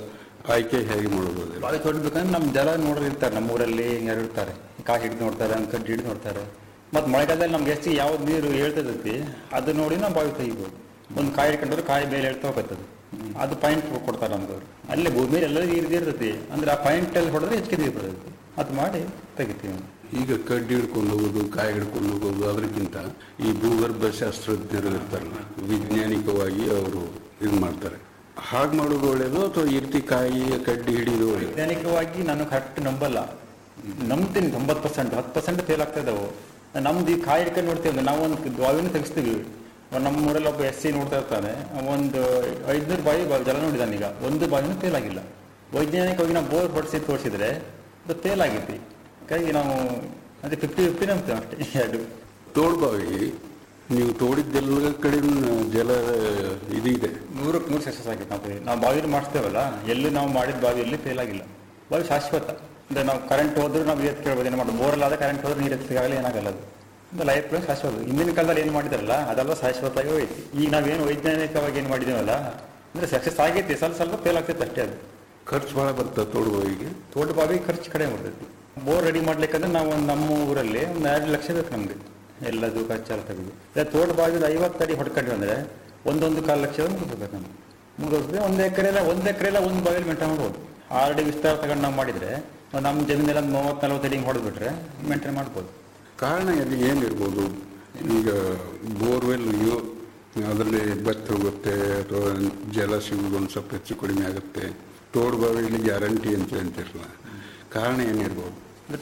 ಆಯ್ಕೆ ಹೇಗೆ ಮಾಡೋದು ಅದೆಲ್ಲ? ಬಾವಿ ತೋಡ್ಬೇಕಂದ್ರೆ ನಮ್ಮ ಜಲ ನೋಡೋರು ಇರ್ತಾರೆ ನಮ್ಮ ಊರಲ್ಲಿ ಯಾರು ಇರ್ತಾರೆ ಕಾಯಿ ಹಿಡಿದು ನೋಡ್ತಾರೆ ಕಡ್ಡಿ ಹಿಡಿದು ನೋಡ್ತಾರೆ ಮತ್ತು ಮಳೆಗಾಲದಲ್ಲಿ ನಮ್ಗೆ ಎಷ್ಟು ಯಾವ್ದು ನೀರು ಹೇಳ್ತದೈತಿ ಅದು ನೋಡಿ ನಾವು ಬಾವಿ ತೆಗಿಬೋದು ಒಂದು ಕಾಯಿ ಹಿಡ್ಕೊಂಡ್ರೆ ಕಾಯಿ ಮೇಲೆ ಹೇಳ್ತಾ ಹೋಗ್ತದೆ ಅದು ಪಾಯಿಂಟ್ ಕೊಡ್ತಾರೆ ನಮ್ಗವ್ರು ಅಲ್ಲಿ ಭೂಮಿಯಲ್ಲಿ ಎಲ್ಲ ನೀರು ಇರ್ತೈತಿ ಅಂದ್ರೆ ಆ ಪಾಯಿಂಟ್ ಅಲ್ಲಿ ಹೊಡೆದ್ರೆ ಹೆಚ್ಚಿಗೆ ನೀರು ಬರ್ತೈತಿ ಅದು ಮಾಡಿ ತೆಗಿತೀವಿ ಈಗ ಕಡ್ಡಿ ಹಿಡ್ಕೊಂಡು ಹೋಗೋದು ಕಾಯಿ ಹಿಡ್ಕೊಂಡು ಹೋಗೋದು ಅದಕ್ಕಿಂತ ಈ ಭೂಗರ್ಭ ಶಾಸ್ತ್ರಜ್ಞರು ಇರ್ತಾರಲ್ಲ ವೈಜ್ಞಾನಿಕವಾಗಿ ಅವರು ಇದು ಮಾಡ್ತಾರೆ ಹಾಗೆ ಮಾಡೋದು ಒಳ್ಳೇದು ಅಥವಾ ಈ ರೀತಿ ಕಾಯಿ ಕಡ್ಡಿ ಹಿಡಿಯೋದು ಒಳ್ಳೇದು ವೈಜ್ಞಾನಿಕವಾಗಿ ನಾನು ಕರೆಕ್ಟ್ ನಂಬಲ್ಲ ನಂಬ್ತೀನಿ ತೊಂಬತ್ತು ಪರ್ಸೆಂಟ್ ಹತ್ತು ಪರ್ಸೆಂಟ್ ಫೇಲ್ ಆಗ್ತಾ ಇದಾವೆ ನಮ್ದು ಈ ಕಾಯಿ ಹಿಡ್ಕೊಂಡು ನೋಡ್ತೀವಿ ಅಂದ್ರೆ ನಾವು ಒಂದು ಬಾವಿನ ತೆಗಿಸ್ತೀವಿ ನಮ್ಮ ಊರಲ್ಲಿ ಒಬ್ಬ ಎಸ್ ಸಿ ನೋಡ್ತಾ ಇರ್ತಾನೆ ಒಂದು ಐದ್ನೂರು ಬಾವಿ ಬಾವಿ ಜಲ ನೋಡಿದಾನೆ ಈಗ ಒಂದು ಬಾವಿನೂ ಫೇಲ್ ಆಗಿಲ್ಲ ವೈಜ್ಞಾನಿಕವಾಗಿ ನಾವು ಬೋರ್ ಹೊಡಿಸಿ ತೋರಿಸಿದ್ರೆ ಅದು ಫೇಲ್ ಆಗೈತಿ ಹಾಗಾಗಿ ನಾವು ಅದೇ ಫಿಫ್ಟಿ ಫಿಫ್ಟಿ ನಂಬ್ತೇವೆ ಅಷ್ಟೇ ಎರಡು ತೋಡು ಬಾವಿ ನೀವು ತೋಡಿದ್ದೆಲ್ಲ ಕಡೆ ಜಲ ಇದು ಇದೆ ನೂರಕ್ಕೆ ನೂರು ಸಕ್ಸಸ್ ಆಗೈತೆ ನಾವು ನಾವು ಬಾವಿನ ಮಾಡಿಸ್ತೇವಲ್ಲ ಎಲ್ಲಿ ನಾವು ಮಾಡಿದ ಬಾವಿಯಲ್ಲಿ ಫೇಲ್ ಆಗಿಲ್ಲ ಬಾವಿ ಶಾಶ್ವತ ಅಂದ್ರೆ ನಾವು ಕರೆಂಟ್ ಹೋದ್ರೆ ನಾವು ಎತ್ತು ಕೇಳ್ಬೋದು ಏನು ಮಾಡೋದು ಬೋರ್ ಅല്ലാದ ಕರೆಂಟ್ ಹೋದ್ರೆ ನೀರು ಎತ್ತಿಗಾಗಲಿ ಏನಾಗಲ್ಲ ಅದು ಅಂದ್ರೆ ಲೈಫ್ ಪ್ಲಸ್ ಶಾಶ್ವತ ಹಿಂದಿನ ಕಾಲದಲ್ಲಿ ಏನು ಮಾಡಿದಾರಲ್ಲ ಅದೆಲ್ಲ ಶಾಶ್ವತವಾಗಿ ಹೋಯ್ತು ಈಗ ನಾವೇನು ವೈಜ್ಞಾನಿಕವಾಗಿ ಏನು ಮಾಡಿದೇವಲ್ಲ ಅಂದ್ರೆ ಸಕ್ಸಸ್ ಆಗೈತಿ ಸ್ವಲ್ಪ ಸ್ವಲ್ಪ ಫೇಲ್ ಆಗ್ತೈತೆ ಅಷ್ಟೇ ಅದು ಖರ್ಚು ಭಾಳ ಬರ್ತದೆ ತೋಡು ಬಾವಿಗೆ ತೋಟ ಬಾವಿ ಖರ್ಚು ಕಡಿಮೆ ಬರ್ತೈತಿ ಬೋರ್ ರೆಡಿ ಮಾಡ್ಲಿಕ್ಕಂದ್ರೆ ನಾವು ಒಂದು ನಮ್ಮ ಊರಲ್ಲಿ ಒಂದು ಎರಡು ಲಕ್ಷ ಬೇಕು ನಮ್ಗೆ ಎಲ್ಲದು ಖರ್ಚೆಲ್ಲ ತೆಗೆದು ಅದೇ ತೋಟ ಬಾವಿದ ಐವತ್ತು ಅಡಿ ಹೊಡ್ಕೊಂಡ್ವಿ ಅಂದ್ರೆ ಒಂದೊಂದು ಕಾಲು ಲಕ್ಷ ಮುಗಿಸ್ಬೇಕು ನಮ್ಗೆ ಮುಗಿದ್ರೆ ಒಂದು ಎಕರೆ ಎಲ್ಲ ಒಂದು ಎಕರೆ ಎಲ್ಲ ಒಂದು ಬಾವಿಲಿ ಮೇಂಟೈನ್ ಮಾಡ್ಬೋದು ಆರು ಅಡಿ ವಿಸ್ತಾರ ತಗೊಂಡು ನಾವು ಮಾಡಿದ್ರೆ ನಮ್ಮ ಜಮೀನೆಲ್ಲ ಮೂವತ್ತು ನಲ್ವತ್ತು ಅಡಿ ಹೊಡೆದ್ಬಿಟ್ರೆ ಮೇಂಟೈನ್ ಮಾಡ್ಬೋದು ಕಾರಣ ಅಲ್ಲಿ ಏನಿರ್ಬೋದು ಈಗ ಬೋರ್ವೆಲ್ ಅದರಲ್ಲಿ ಬತ್ತಿ ಹೋಗುತ್ತೆ ಅಥವಾ ಜಲ ಸಿಗೋದು ಒಂದು ಸ್ವಲ್ಪ ಹೆಚ್ಚು ಕಡಿಮೆ ಆಗುತ್ತೆ ತೋಡು ಬಾವಿಲಿ ಗ್ಯಾರಂಟಿ ಅಂತ ಅಂತಿರಲ್ಲ ಕಾರಣ ಏನಿರ್ಬೋದು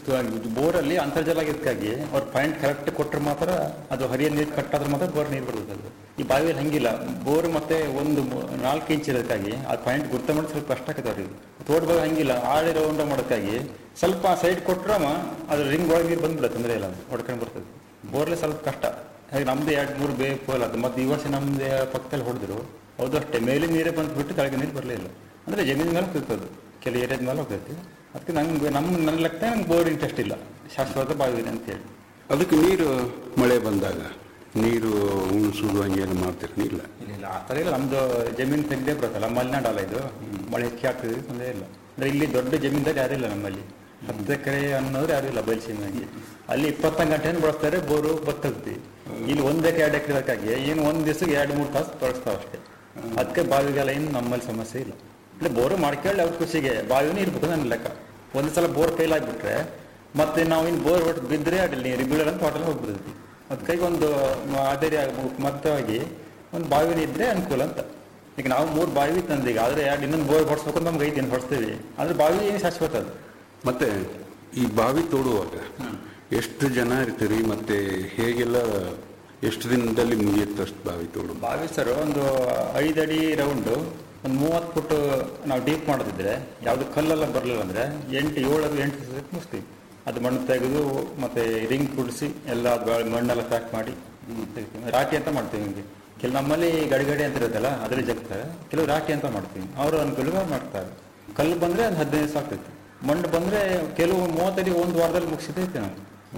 ಬೋರಲ್ಲಿ ಅಂತರ್ಜಲ ಆಗಿದ್ದಕ್ಕಾಗಿ ಅವ್ರ ಪಾಯಿಂಟ್ ಕರೆಕ್ಟ್ ಕೊಟ್ಟರೆ ಮಾತ್ರ ಅದು ಹರಿಯ ನೀರು ಕಟ್ಟಾದ್ರೆ ಮಾತ್ರ ಬೋರ್ ನೀರು ಬರ್ತದೆ ಅದು ಈ ಬಾವಿಯಲ್ಲಿ ಹಂಗಿಲ್ಲ ಬೋರ್ ಮತ್ತೆ ಒಂದು ಮೂ- ನಾಲ್ಕು ಇಂಚ್ ಇರೋದಕ್ಕಾಗಿ ಆ ಪಾಯಿಂಟ್ ಗುರ್ತ ಮಾಡಿ ಸ್ವಲ್ಪ ಕಷ್ಟ ಆಗುತ್ತೆ ಅವ್ರಿಗೆ ತೋಟ ಬಾವಿ ಹಂಗಿಲ್ಲ ಆಳಿ ರೌಂಡ್ ಮಾಡೋದಕ್ಕಾಗಿ ಸ್ವಲ್ಪ ಸೈಡ್ ಕೊಟ್ರಮ ಅದು ರಿಂಗ್ ಒಳಗೆ ನೀರು ಬಂದ್ಬಿಡುತ್ತೆ ತೊಂದರೆ ಇಲ್ಲ ಹೊಡ್ಕೊಂಡು ಬರ್ತದೆ ಬೋರ್ಲೆ ಸ್ವಲ್ಪ ಕಷ್ಟ ಹಾಗೆ ನಮ್ದು ಎರಡು ಮೂರು ಬೇ ಪೋಲ್ ಅದು ಮತ್ತೆ ಈ ವರ್ಷ ನಮ್ದು ಪಕ್ಕದಲ್ಲಿ ಹೊಡೆದ್ರು ಹೌದು ಅಷ್ಟೇ ಮೇಲೆ ನೀರೇ ಬಂದ್ಬಿಟ್ಟು ಕೆಳಗೆ ನೀರು ಬರಲೇ ಇಲ್ಲ ಅಂದ್ರೆ ಜಮೀನ್ ಮೇಲೆ ಹೋಗ್ತದೆ ಕೆಲ ಏರಿಯಾದ ಮೇಲೆ ಹೋಗ್ತೈತಿ ಅದಕ್ಕೆ ನಂಗೆ ನಮ್ಮ ನನ್ನ ಲೆಕ್ಕ ನಂಗೆ ಬೋರ್ ಇಂಟ್ರೆಸ್ಟ್ ಇಲ್ಲ ಶಾಶ್ವತ ಬಾವಿ ಅಂತೇಳಿ ಅದಕ್ಕೆ ನೀರು ಮಳೆ ಬಂದಾಗ ನೀರು ಉಣಿಸೋದು ಹಂಗೇನು ಮಾಡ್ತೀರಿ ಇಲ್ಲ ಇಲ್ಲ ಇಲ್ಲ ಆ ಥರ ಇಲ್ಲ ನಮ್ದು ಜಮೀನು ತೆಗ್ದೇ ಬರುತ್ತಲ್ಲ ಮಲೆನಾಡು ಅಲ್ಲ ಇದು ಮಳೆ ಹೆಚ್ಚಿಗೆ ಆಗ್ತದೆ ತೊಂದರೆ ಇಲ್ಲ ಅಂದ್ರೆ ಇಲ್ಲಿ ದೊಡ್ಡ ಜಮೀನ್ದಾರು ಯಾರು ಇಲ್ಲ ನಮ್ಮಲ್ಲಿ ಹತ್ತು ಎಕರೆ ಅನ್ನೋರು ಯಾರು ಇಲ್ಲ ಬಯಲುಸೀಮೆಗೆ ಅಲ್ಲಿ ಇಪ್ಪತ್ತೊಂದು ಗಂಟೆಯನ್ನು ಬಳಸ್ತಾರೆ ಬೋರು ಬತ್ತಗ್ತಿ ಇಲ್ಲಿ ಒಂದ್ ಎಕರೆ ಎರಡು ಎಕರೆ ಬೇಕಾಗಿ ಏನು ಒಂದ್ ದಿವಸಕ್ಕೆ ಎರಡು ಮೂರು ತಾಸು ತೊಳಸ್ತಾವ ಅಷ್ಟೇ ಅದಕ್ಕೆ ಬಾವಿಗೆಲ್ಲ ಏನು ನಮ್ಮಲ್ಲಿ ಸಮಸ್ಯೆ ಇಲ್ಲ ಇಲ್ಲ ಬೋರು ಮಾಡ್ಕೊಳ್ಳಿ ಅವ್ರ ಖುಷಿಗೆ ಬಾವಿನೂ ಇರ್ಬೇಕು ನನ್ನ ಲೆಕ್ಕ ಒಂದ್ ಸಲ ಬೋರ್ ಕೈಲಾಗ್ಬಿಟ್ರೆ ಮತ್ತೆ ನಾವು ಇನ್ನು ಬೋರ್ ಹೊಟ್ಟು ಬಿದ್ದರೆ ಅಡ್ಲಿ ನೀರು ಬೀಳಲ್ಲ ಅಂತ ಹೋಟೆಲ್ ಹೋಗ್ಬಿಡ್ತೈತಿ ಅದಕ್ಕಾಗಿ ಒಂದು ಮಾದರಿ ಮತ್ತವಾಗಿ ಒಂದು ಬಾವಿನ ಇದ್ರೆ ಅನುಕೂಲ ಅಂತ ಈಗ ನಾವು ಮೂರು ಬಾವಿ ತಂದೀಗ ಆದ್ರೆ ಎರಡು ಇನ್ನೊಂದು ಬೋರ್ ಹೊಡ್ಸ್ಬೇಕು ಅಂತ ನಮ್ಗೆ ಐದು ಹೊಡ್ಸ್ತೀವಿ ಆದ್ರೆ ಬಾವಿ ಏನು ಶಾಶ್ವತ ಅದು ಮತ್ತೆ ಈ ಬಾವಿ ತೋಡುವಾಗ ಎಷ್ಟು ಜನ ಇರ್ತೀರಿ ಮತ್ತೆ ಹೇಗೆಲ್ಲ ಎಷ್ಟು ದಿನದಲ್ಲಿ ಮುಗಿಯುತ್ತಷ್ಟು ಬಾವಿ ತೋಡು ಬಾವಿ ಸರ್ ಒಂದು ಐದು ಅಡಿ ರೌಂಡು ಒಂದು ಮೂವತ್ತು ಫುಟ್ ನಾವು ಡೀಪ್ ಮಾಡೋದಿದ್ರೆ ಯಾವುದು ಕಲ್ಲೆಲ್ಲ ಬರಲಿಲ್ಲ ಅಂದ್ರೆ ಎಂಟು ಏಳು ಎಂಟು ದಿವಸಕ್ಕೆ ಮುಗಿಸ್ತೀವಿ ಅದು ಮಣ್ಣು ತೆಗೆದು ಮತ್ತೆ ರಿಂಗ್ ಕುಡಿಸಿ ಎಲ್ಲ ಅದು ಬಾ- ಮಣ್ಣೆಲ್ಲ ಪ್ಯಾಕ್ ಮಾಡಿ ತೆಗಿತೀವಿ. ರಾಟಿ ಅಂತ ಮಾಡ್ತೀವಿ ಹಿಂಗೆ ಕೆಲವು ನಮ್ಮಲ್ಲಿ ಗಡಿಗಡಿ ಅಂತ ಇರುತ್ತಲ್ಲ ಅದರಲ್ಲಿ ಜಗ್ತಾರೆ ಕೆಲವು ರಾಟಿ ಅಂತ ಮಾಡ್ತೀವಿ ಅವರು ಅನುಕೂಲ ಮಾಡ್ತಾರೆ ಕಲ್ಲು ಬಂದ್ರೆ ಒಂದು ಹದಿನೈದು ದಿವಸ ಆಗ್ತೈತಿ ಮಣ್ಣು ಬಂದ್ರೆ ಕೆಲವು ಮೂವತ್ತಡಿ ಒಂದು ವಾರದಲ್ಲಿ ಮುಗಿಸಿದೈತೆ ನಾವು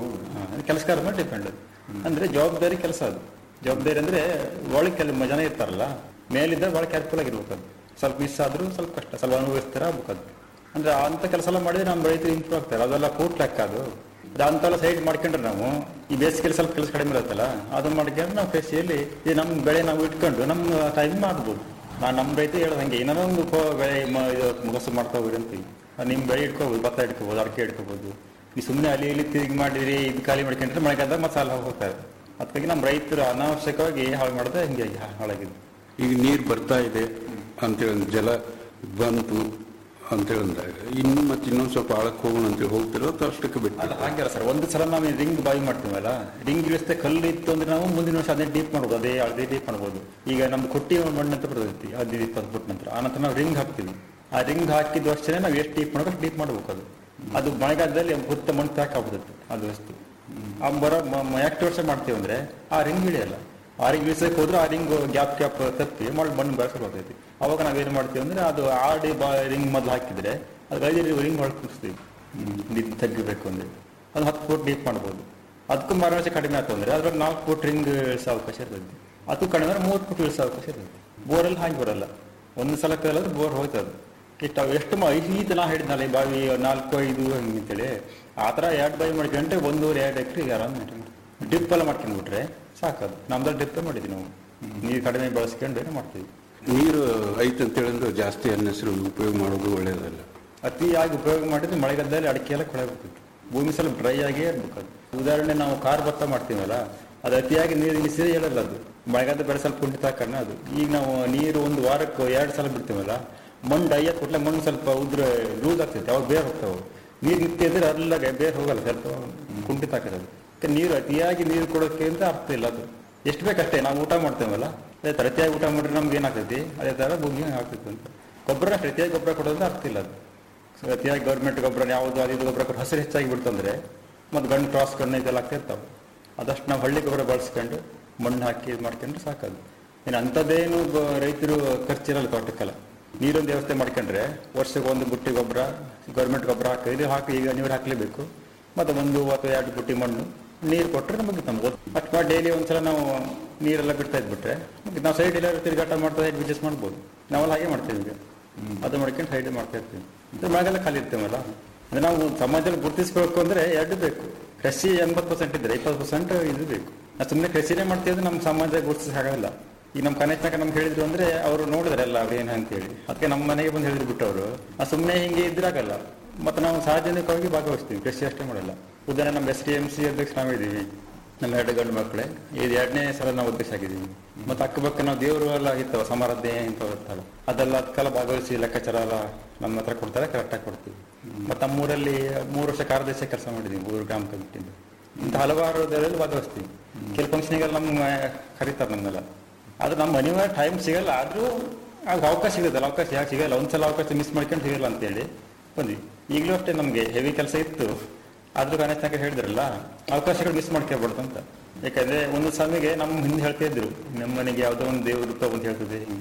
ಕೆಲಸಗಾರ ಮೇಲೆ ಡಿಪೆಂಡ್ ಅಂದ್ರೆ ಜವಾಬ್ದಾರಿ ಕೆಲಸ ಅದು ಜವಾಬ್ದಾರಿ ಅಂದ್ರೆ ಒಳಗೆ ಕೆಲವು ಜನ ಇರ್ತಾರಲ್ಲ ಮೇಲಿದ್ದ ಭಾಳ ಕೇರ್ಫುಲ್ ಆಗಿರ್ಬೇಕು ಅದು ಸ್ವಲ್ಪ ಮಿಸ್ ಆದ್ರೂ ಸ್ವಲ್ಪ ಕಷ್ಟ ಸ್ವಲ್ಪ ಅನುಭವಿಸ್ತಾರ ಆಗ್ಬೇಕು ಅದು ಅಂದ್ರೆ ಅಂತ ಕೆಲಸ ಎಲ್ಲ ಮಾಡಿದ್ರೆ ನಮ್ಮ ರೈತರು ಇಂಪ್ರೂವ್ ಆಗ್ತಾರೆ ಅದೆಲ್ಲ ಪೂರ್ತಿ ಲೆಕ್ಕ ಅದು ಅದು ಅಂತೆಲ್ಲ ಸೈಡ್ ಮಾಡ್ಕೊಂಡ್ರೆ ನಾವು ಈ ಬೇಸಿಗೆಯಲ್ಲಿ ಸ್ವಲ್ಪ ಕೆಲಸ ಕಡಿಮೆ ಇರುತ್ತಲ್ಲ ಅದನ್ನ ಮಾಡ್ಕೊಂಡ್ರೆ ನಾವು ಕೃಷಿಯಲ್ಲಿ ಈ ನಮ್ಮ ಬೆಳೆ ನಾವು ಇಟ್ಕೊಂಡು ನಮ್ಮ ಟೈಮ್ ಮಾಡ್ಬೋದು ನಾನು ನಮ್ಮ ರೈತ ಹೇಳೋದು ಹಂಗೆ ಏನಾರ ಒಂದು ಕೋ- ಬೆಳೆ ಮ- ಇದು ಮುಗಸು ಮಾಡ್ತಾ ಹೋಗ್ರಿ ಅಂತೀವಿ ನಿಮ್ಮ ಬೆಳೆ ಇಟ್ಕೋಬೋದು ಭತ್ತ ಇಟ್ಕೋಬೋದು ಅಡಿಕೆ ಇಟ್ಕೋಬೋದು ನೀವು ಸುಮ್ಮನೆ ಅಲ್ಲಿ ಇಲ್ಲಿ ತಿರುಗಿ ಮಾಡಿದ್ರಿ ಇದು ಖಾಲಿ ಮಾಡ್ಕೊಂಡ್ರೆ ಮಳೆಗಾಲದಾಗ ಮತ್ತೆ ಸಾಲ ಹೋಗ್ತಾರೆ ಅದಕ್ಕಾಗಿ ನಮ್ಮ ರೈತರು ಅನಾವಶ್ಯಕವಾಗಿ ಹಾಳು ಮಾಡಿದ್ರೆ ಹಿಂಗೆ ಹಾಳಾಗಿದೆ ಈಗ ನೀರು ಬರ್ತಾ ಇದೆ ಅಂತೇಳಿ ಜಲ ಬಂತು ಅಂತೇಳಿದಾಗ ಇನ್ನು ಮತ್ತೆ ಇನ್ನೊಂದು ಸ್ವಲ್ಪ ಆಳಕ್ಕೆ ಹೋಗೋಣ ಅಂತೇಳಿ ಹೋಗ್ತಿರೋ ಅಥವಾ ಅಷ್ಟಕ್ಕೆ ಬಿಟ್ಟು ಅಲ್ಲ ಹಾಗೆ ಸರ್ ಒಂದು ಸಲ ನಾವು ರಿಂಗ್ ಬಾವಿ ಮಾಡ್ತೀವಲ್ಲ ರಿಂಗ್ ಇಳಿಸ್ತೆ ಕಲ್ಲು ಇತ್ತು ಅಂದ್ರೆ ನಾವು ಮುಂದಿನ ವರ್ಷ ಅದೇ ಡೀಪ್ ಮಾಡ್ಬೋದು ಅದೇ ಅದೇ ಡೀಪ್ ಮಾಡ್ಬೋದು ಈಗ ನಮ್ದು ಕೊಟ್ಟಿ ಮಣ್ಣು ಅಂತ ಬರ್ತೈತಿ ಹದಿನೈದು ಇಪ್ಪತ್ತು ಫುಟ್ ನಂತರ ಆ ನಂತರ ನಾವು ರಿಂಗ್ ಹಾಕ್ತೀವಿ ಆ ರಿಂಗ್ ಹಾಕಿದ ವರ್ಷನೇ ನಾವು ಎಷ್ಟು ಡೀಪ್ ಮಾಡೋದು ಡೀಪ್ ಮಾಡ್ಬೇಕು ಅದು ಅದು ಮಳೆಗಾಲದಲ್ಲಿ ಹುತ್ತ ಮಣ್ಣು ಪ್ಯಾಕ್ ಆಗ್ಬಿಡುತ್ತೆ ಅದು ವಸ್ತು ಆ ಬರೋ ಎಷ್ಟು ವರ್ಷ ಮಾಡ್ತೀವಿ ಅಂದ್ರೆ ಆ ರಿಂಗ್ ಇಳಿಯಲ್ಲ ಆ ರಿಂಗ್ ಇಳಿಸಕ್ಕೆ ಹೋದ್ರೆ ಆ ರಿಂಗ್ ಗ್ಯಾಪ್ ಗ್ಯಾಪ್ ತಪ್ಪಿ ಮಳೆ ಮಣ್ಣು ಬೆಳೆಸಕ್ಕೆ ಬರ್ತೈತಿ ಅವಾಗ ನಾವೇನು ಮಾಡ್ತೀವಿ ಅಂದ್ರೆ ಅದು ಆಡಿ ಬಾ ರಿಂಗ್ ಮೊದಲು ಹಾಕಿದ್ರೆ ಅದು ಐದು ರಿಂಗ್ ಒಳಗೆ ಕುಡಿಸ್ತೀವಿ ನಿಂತು ತೆಗಿಬೇಕು ಅಂದ್ರೆ ಅದು ಹತ್ತು ಫುಟ್ ಡೀಪ್ ಮಾಡ್ಬೋದು ಅದಕ್ಕೂ ಮರವರ್ಷ ಕಡಿಮೆ ಆಯ್ತು ಅಂದ್ರೆ ಅದ್ರಲ್ಲಿ ನಾಲ್ಕು ಫುಟ್ ರಿಂಗ್ ಇಳಿಸೋ ಅವಕಾಶ ಇರ್ತೈತಿ ಅದು ಕಡಿಮೆ ಅಂದ್ರೆ ಮೂವತ್ತು ಫುಟ್ ಇಳಿಸೋ ಅವಕಾಶ ಇರ್ತೈತಿ ಬೋರಲ್ಲಿ ಹಾಗೆ ಬರಲ್ಲ ಒಂದು ಸಲ ಕೇಳಿದ್ರೆ ಬೋರ್ ಹೋಯ್ತದು ಇಷ್ಟು ಅವು ಎಷ್ಟು ಮ- ಈತ ನಾ ಹೇಳಿದ್ನಲ್ಲ ಈ ಬಾವಿ ನಾಲ್ಕು ಐದು ಹಂಗೆ ಅಂತೇಳಿ ಆ ಥರ ಎರಡು ಬಾವಿ ಮಾಡ್ಕೊಂಡ್ರೆ ಒಂದೂವರೆ ಎರಡು ಎಕರೆ ಆರಾಮ್ ಡಿಪ್ ಎಲ್ಲ ಮಾಡ್ಕೊಂಡ್ಬಿಟ್ರೆ ಸಾಕದು ನಮ್ದಲ್ಲಿ ಡಿಪ್ ಮಾಡಿದ್ವಿ ನಾವು ನೀರು ಕಡಿಮೆ ಬಳಸ್ಕೊಂಡು ಏನೋ ಮಾಡ್ತೀವಿ ನೀರು ಐತೆ ಅಂತೇಳಿದ್ರೆ ಜಾಸ್ತಿ ಅನ್ನ ಹೆಸರು ಉಪಯೋಗ ಮಾಡೋದು ಒಳ್ಳೆಯದಲ್ಲ ಅತಿಯಾಗಿ ಉಪಯೋಗ ಮಾಡಿದ್ರೆ ಮಳೆಗಾಲದಲ್ಲಿ ಅಡಿಕೆ ಎಲ್ಲ ಕೊಳೆ ಬರ್ತಿತ್ತು ಭೂಮಿ ಸ್ವಲ್ಪ ಡ್ರೈ ಆಗೇ ಇರ್ಬೇಕು ಅದು ಉದಾಹರಣೆ ನಾವು ಕಾರ್ ಭತ್ತ ಮಾಡ್ತೀವಲ್ಲ ಅದು ಅತಿಯಾಗಿ ನೀರು ಇಳಿಸಿದ್ರೆ ಹೇಳಲ್ಲ ಅದು ಮಳೆಗಾಲದ ಬೆಳೆ ಸ್ವಲ್ಪ ಕುಂಠಿತ ಕಾರಣ ಅದು ಈಗ ನಾವು ನೀರು ಒಂದು ವಾರಕ್ಕೆ ಎರಡು ಸಲ ಬಿಡ್ತೀವಲ್ಲ ಮಣ್ಣು ಡೈ ಕೊಟ್ಲೆ ಮಣ್ಣು ಸ್ವಲ್ಪ ಉದ್ರ ಲೂಸ್ ಆಗ್ತೈತೆ ಅವಾಗ ಬೇರೆ ಹೋಗ್ತಾವೆ ನೀರು ನಿತ್ಯ ಇದ್ರೆ ಅಲ್ಲ ಬೇರೆ ಹೋಗಲ್ಲ ಸ್ವಲ್ಪ ಕುಂಠಿತ ಆಗ್ತದೆ ಅದು ಯಾಕೆ ನೀರು ಅತಿಯಾಗಿ ನೀರು ಕೊಡೋಕೆ ಅಂತ ಅರ್ಥ ಇಲ್ಲ ಅದು ಎಷ್ಟು ಬೇಕಷ್ಟೇ ನಾವು ಊಟ ಮಾಡ್ತೇವಲ್ಲ ಅದೇ ಥರ ಅತಿಯಾಗಿ ಊಟ ಮಾಡಿದ್ರೆ ನಮ್ಗೆ ಏನಾಗ್ತೈತಿ ಅದೇ ಥರ ಭೂಮಿ ಆಗ್ತೈತಿ ಅಂತ ಗೊಬ್ಬರ ಅಷ್ಟೇ ಅತಿಯಾಗಿ ಗೊಬ್ಬರ ಕೊಡೋದು ಅರ್ಥ ಇಲ್ಲ ಅದು ಸೊ ಅತಿಯಾಗಿ ಗೌರ್ಮೆಂಟ್ ಗೊಬ್ಬರ ಯಾವುದು ಅದು ಇದು ಗೊಬ್ಬರ ಕೊಟ್ಟು ಹಸಿರು ಹೆಚ್ಚಾಗಿ ಬಿಡ್ತಂದ್ರೆ ಮತ್ತೆ ಗಂಡು ಕ್ರಾಸ್ ಕಣ್ಣು ಇದೆಲ್ಲ ಆಗ್ತಿರ್ತಾವೆ ಅದಷ್ಟು ನಾವು ಹಳ್ಳಿ ಗೊಬ್ಬರ ಬಳಸ್ಕೊಂಡು ಮಣ್ಣು ಹಾಕಿ ಇದು ಮಾಡ್ಕೊಂಡ್ರೆ ಸಾಕದು ಇನ್ನು ಅಂಥದ್ದೇನು ಬ- ರೈತರು ಖರ್ಚಿರಲ್ಲ ತೋಟಕ್ಕೆಲ್ಲ ನೀರೊಂದು ವ್ಯವಸ್ಥೆ ಮಾಡ್ಕೊಂಡ್ರೆ ವರ್ಷಕ್ಕೆ ಒಂದು ಬುಟ್ಟಿ ಗೊಬ್ಬರ ಗೌರ್ಮೆಂಟ್ ಗೊಬ್ಬರ ಹಾಕಿ ಇದು ಹಾಕಿ ಈಗ ನೀರು ಹಾಕಲೇಬೇಕು ಮತ್ತೆ ಒಂದು ಅಥವಾ ಎರಡು ಬುಟ್ಟಿ ಮಣ್ಣು ನೀರು ಕೊಟ್ಟರೆ ನಮಗೆ ನಮ್ಗೆ ಅಷ್ಟು ಮಾಡಿ ಡೈಲಿ ಒಂದ್ಸಲ ನಾವು ನೀರೆಲ್ಲ ಬಿಡ್ತಾ ಇದ್ಬಿಟ್ರೆ ಮತ್ತೆ ನಾವು ಸೈಡ್ ಎಲ್ಲ ತಿರುಗಾಟ ಮಾಡ್ತಾ ಸೈಡ್ ಬಿಸ್ನೆಸ್ ಮಾಡ್ಬೋದು ನಾವೆಲ್ಲ ಹಾಗೆ ಮಾಡ್ತೀವಿ ಈಗ ಅದು ಮಾಡ್ಕೊಂಡು ಸೈಡ್ ಮಾಡ್ತಾ ಇರ್ತೀವಿ ಇದು ಮಳೆಗೆಲ್ಲ ಖಾಲಿ ಇರ್ತೀವಲ್ಲ ಅಂದ್ರೆ ನಾವು ಸಮಾಜದಲ್ಲಿ ಗುರುತಿಸ್ಬೇಕು ಅಂದ್ರೆ ಎರಡು ಬೇಕು ಕೃಷಿ ಎಂಬತ್ತು ಪರ್ಸೆಂಟ್ ಇದ್ರೆ ಇಪ್ಪತ್ತು ಪರ್ಸೆಂಟ್ ಇದು ಬೇಕು ನಾವು ಸುಮ್ಮನೆ ಕೃಷಿನೇ ಮಾಡ್ತೀವಿ ಅಂದ್ರೆ ನಮ್ಮ ಸಮಾಜ ಗುರುತಿಸಕ್ ಆಗಲ್ಲ ಈಗ ನಮ್ಮ ಕನೆಕ್ಟ್ನಾಗ ನಮ್ಗೆ ಹೇಳಿದ್ರು ಅಂದ್ರೆ ಅವರು ನೋಡಿದ್ರಲ್ಲ ಅವ್ರು ಏನು ಅಂತೇಳಿ ಅದಕ್ಕೆ ನಮ್ಮ ಮನೆಗೆ ಬಂದು ಹೇಳಿದ್ರು ಬಿಟ್ಟು ಅವರು ಸುಮ್ಮನೆ ಹಿಂಗೆ ಇದ್ರಾಗಲ್ಲ ಮತ್ತೆ ನಾವು ಸಾರ್ವಜನಿಕವಾಗಿ ಭಾಗವಹಿಸ್ತೀವಿ ಕೃಷಿ ಅಷ್ಟೇ ಮಾಡಲ್ಲ ಉದಾಹರಣೆ ನಮ್ಮ ಎಸ್ ಟಿ ಎಂ ಸಿ ಅಧ್ಯಕ್ಷ ನಾವಿದ್ದೀವಿ ನಮ್ಮ ಎರಡು ಗಂಡು ಮಕ್ಕಳೇ ಇದು ಎರಡನೇ ಸಲ ನಾವು ಅಧ್ಯಕ್ಷ ಆಗಿದ್ದೀವಿ ಮತ್ತೆ ಅಕ್ಕಪಕ್ಕ ನಾವು ದೇವರು ಎಲ್ಲ ಇರ್ತಾವ ಸಮಾರಾಧನೆ ಇಂಥವು ಇರ್ತಾವ ಅದೆಲ್ಲ ಅದಕ್ಕೆಲ್ಲ ಭಾಗವಹಿಸಿ ಲೆಕ್ಕಾಚಾರ ಎಲ್ಲ ನಮ್ಮ ಹತ್ರ ಕೊಡ್ತಾರೆ ಕರೆಕ್ಟಾಗಿ ಕೊಡ್ತೀವಿ ಮತ್ತೆ ನಮ್ಮೂರಲ್ಲಿ ಮೂರು ವರ್ಷ ಕಾರ್ಯದರ್ಶಿ ಕೆಲಸ ಮಾಡಿದ್ದೀವಿ ಊರು ಗ್ರಾಮ ಕಮಿಟಿಯಿಂದ ಇಂಥ ಹಲವಾರು ಇದರಲ್ಲಿ ಭಾಗವಹಿಸ್ತೀವಿ ಕೆಲವು ಫಂಕ್ಷನಿಗೆಲ್ಲ ನಮ್ಮ ಕರೀತಾರೆ ನಮ್ಮೆಲ್ಲ ಅದು ನಮ್ಮ ಅನಿವಾರ್ಯ ಟೈಮ್ ಸಿಗಲ್ಲ ಆದರೂ ಆಗ ಅವಕಾಶ ಸಿಗುತ್ತಲ್ಲ ಅವಕಾಶ ಯಾಕೆ ಸಿಗಲ್ಲ ಒಂದ್ಸಲ ಅವಕಾಶ ಮಿಸ್ ಮಾಡ್ಕೊಂಡು ಸಿಗಲ್ಲ ಅಂತೇಳಿ ಬಂದ್ವಿ ಈಗಲೂ ಅಷ್ಟೇ ನಮಗೆ ಹೆವಿ ಕೆಲಸ ಇತ್ತು ಆದ್ರೂ ಗಣೇಶ್ ತನಕ ಹೇಳಿದ್ರಲ್ಲ ಅವಕಾಶಗಳು ಮಿಸ್ ಮಾಡ್ಕೋಬಾರ್ದು ಅಂತ ಯಾಕಂದ್ರೆ ಒಂದು ಸಮಯಕ್ಕೆ ನಮ್ಮ ಹಿಂದೆ ಹೇಳ್ತಾ ಇದ್ರು ನಮ್ಮ ಮನೆಗೆ ಯಾವುದೋ ಒಂದು ದೇವರು ಅಂತ ಹೇಳ್ತದೆ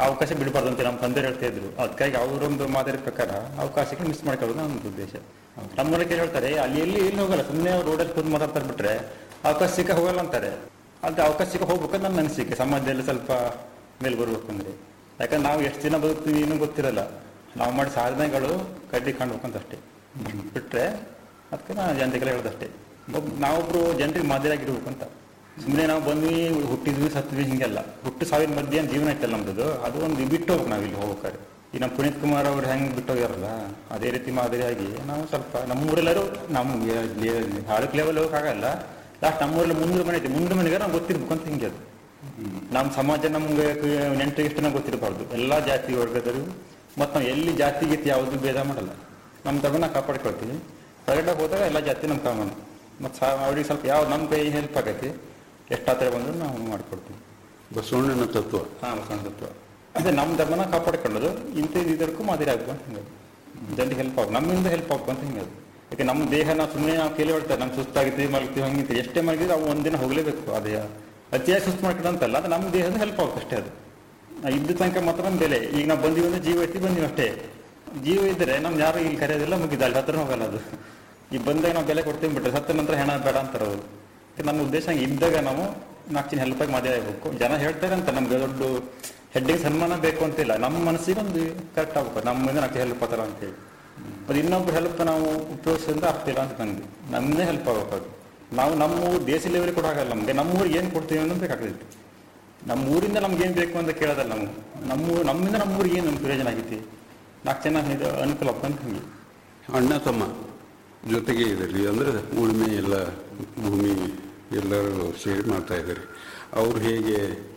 ಅವಕಾಶ ಬಿಡಬಾರ್ದು ಅಂತ ನಮ್ಮ ತಂದೆ ಹೇಳ್ತಾ ಇದ್ರು ಅದಕ್ಕಾಗಿ ಅವರೊಂದು ಮಾದರಿ ಪ್ರಕಾರ ಅವಕಾಶಕ್ಕೆ ಮಿಸ್ ಮಾಡ್ಕೊಳ್ಳೋದು ನನ್ನ ಉದ್ದೇಶ ನಮ್ಮೊಳಗೆ ಹೇಳ್ತಾರೆ ಅಲ್ಲಿ ಎಲ್ಲಿ ಎಲ್ಲಿ ಹೋಗಲ್ಲ ಸುಮ್ಮನೆ ರೋಡಲ್ಲಿ ಕೂತು ಮಾತಾಡ್ತಾರೆ ಬಿಟ್ರೆ ಅವಕಾಶ ಸಿಕ್ಕ ಹೋಗಲ್ಲ ಅಂತಾರೆ ಅದು ಅವಕಾಶ ಸಿಕ್ಕ ಹೋಗ್ಬೇಕಂತ ನನ್ನ ಅನಿಸಿಕೆ ಸಮಾಜದಲ್ಲಿ ಸ್ವಲ್ಪ ಮೇಲೆ ಬರ್ಬೇಕು ಅಂದ್ರೆ ಯಾಕಂದ್ರೆ ನಾವು ಎಷ್ಟು ದಿನ ಬದುಕ್ತೀವಿ ಏನೂ ಗೊತ್ತಿರಲ್ಲ ನಾವು ಮಾಡಿ ಸಾಧನೆಗಳು ಕಡ್ಡಿ ಕಾಣ್ಬೇಕಂತ ಅಷ್ಟೇ ಬಿಟ್ರೆ ಅದಕ್ಕೆ ನಾನು ಜನರಿಗೆಲ್ಲ ಹೇಳೋದಷ್ಟೇ ಒಬ್- ನಾವೊಬ್ರು ಜನರಿಗೆ ಮಾದರಿಯಾಗಿರ್ಬೇಕು ಅಂತ ಸುಮ್ಮನೆ ನಾವು ಬಂದ್ವಿ ಹುಟ್ಟಿದ್ವಿ ಸತ್ವಿ ಹಿಂಗೆಲ್ಲ ಹುಟ್ಟು ಸಾವಿನ ಮಧ್ಯೆ ಏನ್ ಜೀವನ ಐತಲ್ಲ ನಮ್ದು ಅದು ಒಂದು ಬಿಟ್ಟು ಹೋಗ್ಬೇಕು ನಾವು ಇಲ್ಲಿ ಹೋಗ್ಬೇಕಾದ್ರೆ ಈ ನಮ್ಮ ಪುನೀತ್ ಕುಮಾರ್ ಅವ್ರು ಹೆಂಗ್ ಬಿಟ್ಟು ಹೋಗ್ಯಾರಲ್ಲ ಅದೇ ರೀತಿ ಮಾದರಿಯಾಗಿ ನಾವು ಸ್ವಲ್ಪ ನಮ್ಮೂರೆಲ್ಲರೂ ನಮ್ಗೆ ಹಾಳಕ್ ಲೆವೆಲ್ ಹೋಗಕ್ಕಾಗಲ್ಲ ಲಾಸ್ಟ್ ನಮ್ಮೂರಲ್ಲಿ ಮುಂದೆ ಮನೆ ಐತಿ ಮುಂದೆ ಮನೆಗೆ ನಾವು ಗೊತ್ತಿರ್ಬೇಕು ಅಂತ ಹಿಂಗೆ ಅದು ನಮ್ಮ ಸಮಾಜ ನಮ್ಗೆ ನೆಂಟರಿಗೆ ಎಷ್ಟು ನಾವು ಗೊತ್ತಿರಬಾರ್ದು ಎಲ್ಲಾ ಜಾತಿ ವರ್ಗದವರು ಮತ್ತು ನಾವು ಎಲ್ಲಿ ಜಾತಿ ಗೀತಿ ಯಾವುದು ಭೇದ ಮಾಡಲ್ಲ ನಮ್ಮ ಧರ್ಮನ ಕಾಪಾಡ್ಕೊಳ್ತೀವಿ ಹೊರಗಡೆ ಹೋದಾಗ ಎಲ್ಲ ಜಾತಿ ನಮ್ಮ ಕಾಮನ್ ಮತ್ತು ಅವ್ರಿಗೆ ಸ್ವಲ್ಪ ಯಾವ ನಮ್ಮ ಕೈ ಹೆಲ್ಪ್ ಆಗೈತಿ ಎಷ್ಟು ಹತ್ರ ಬಂದರೂ ನಾವು ಮಾಡ್ಕೊಡ್ತೀವಿ ಬಸವಣ್ಣನ ತತ್ವ ಹಾಂ ಬಸವಣ್ಣ ತತ್ವ ಅದೇ ನಮ್ಮ ಧರ್ಮನ ಕಾಪಾಡ್ಕೊಳ್ಳೋದು ಇಂಥ ಇದಕ್ಕೂ ಮಾದರಿ ಆಗ್ಬೇಕು ಅಂತ ಹಿಂಗದು ಜನರಿಗೆ ಹೆಲ್ಪ್ ಆಗ ನಮ್ಮಿಂದ ಹೆಲ್ಪ್ ಆಗ್ಬೇಕು ಅಂತ ಹಿಂಗದು ಯಾಕೆ ನಮ್ಮ ದೇಹ ನಾವು ಸುಮ್ಮನೆ ನಾವು ಕೇಳಿ ಹೇಳ್ತಾರೆ ನಮ್ಮ ಸುಸ್ತಾಗಿದ್ದೀವಿ ಮಲಗ್ತೀವಿ ಹಂಗಿರ್ತೀವಿ ಎಷ್ಟೇ ಮಲಗಿದ್ರೆ ಅವು ಒಂದಿನ ಹೋಗಲೇಬೇಕು ಆ ದೇಹ ಅತಿಯಾಗಿ ಸುಸ್ತು ಮಾಡ್ಕೊಂಡಂತಲ್ಲ ಅದು ನಮ್ಮ ದೇಹದ ಹೆಲ್ಪ್ ಆಗುತ್ತೆ ಅಷ್ಟೇ ಅದು ನಾವು ಇದ್ದ ತನಕ ಮಾತ್ರ ನಮ್ಮ ಬೆಲೆ ಈಗ ನಾವು ಬಂದೀವಿ ಅಂದ್ರೆ ಜೀವ ಐತಿ ಬಂದೀವಿ ಅಷ್ಟೇ ಜೀವ ಇದ್ದರೆ ನಮ್ಗೆ ಯಾರು ಇಲ್ಲಿ ಕರೆಯೋದಿಲ್ಲ ಮುಗಿದ ಅಲ್ಲಿ ಹತ್ರ ಹೋಗಲ್ಲ ಅದು ಈ ಬಂದಾಗ ನಾವು ಬೆಲೆ ಕೊಡ್ತೀವಿ ಬಿಟ್ರೆ ಸತ್ತ ನಂತರ ಹೆಣ ಬೇಡ ಅಂತಾರೆ ಅವರು ಅದಕ್ಕೆ ನನ್ನ ಉದ್ದೇಶ ಹಂಗೆ ಇದ್ದಾಗ ನಾವು ನಾಲ್ಕು ಜನ ಹೆಲ್ಪ್ ಆಗಿ ಮಾದರಿ ಆಗ್ಬೇಕು ಜನ ಹೇಳ್ತಾರೆ ಅಂತ ನಮ್ಗೆ ದೊಡ್ಡ ಹೆಡ್ಡಿಗೆ ಸನ್ಮಾನ ಬೇಕು ಅಂತಿಲ್ಲ ನಮ್ಮ ಮನಸ್ಸಿಗೆ ಒಂದು ಕರೆಕ್ಟ್ ಆಗ್ಬೇಕು ನಮ್ಮಿಂದ ನಾಲ್ಕು ಹೆಲ್ಪ್ ಆತರ ಅಂತೇಳಿ ಅದು ಇನ್ನೊಬ್ರು ಹೆಲ್ಪ್ ನಾವು ಉಪಯೋಗಿಸೋದ್ರಿಂದ ಆಗ್ತಿಲ್ಲ ಅಂತ ನನಗೆ ನಮ್ಮನ್ನೇ ಹೆಲ್ಪ್ ಆಗ್ಬೇಕು ಅದು ನಾವು ನಮ್ಮ ಊರು ದೇಶ ಲೆವೆಲ್ ಕೂಡ ಆಗಲ್ಲ ನಮಗೆ ನಮ್ಮ ಊರಿಗೆ ಏನು ಕೊಡ್ತೀವಿ ಅನ್ನೋದು ಬೇಕಾಗ್ತೈತಿ ನಮ್ಮ ಊರಿಂದ ನಮ್ಗೆ ಏನು ಬೇಕು ಅಂತ ಕೇಳೋದಲ್ಲ ನಾವು ನಮ್ಮ ಊರು ನಮ್ಮಿಂದ ನಮ್ಮ ಊರಿಗೆ ಏನು ನಮ್ಗೆ ಪ್ರಯೋಜನ ಆಗೈತಿ ನಾಲ್ಕು ಜನ ಇದು ಅನುಕೂಲ ಆಗ್ತಂತ ಹಂಗೆ ಅಣ್ಣ ತಮ್ಮ ಜೊತೆಗೆ ಇದ್ದೀರಿ ಅಂದ್ರೆ ಉಳುಮೆ ಎಲ್ಲ ಭೂಮಿ ಎಲ್ಲರೂ ಸೇರಿ ಮಾಡ್ತಾ ಇದ್ದಾರೆ ಅವ್ರು ಹೇಗೆ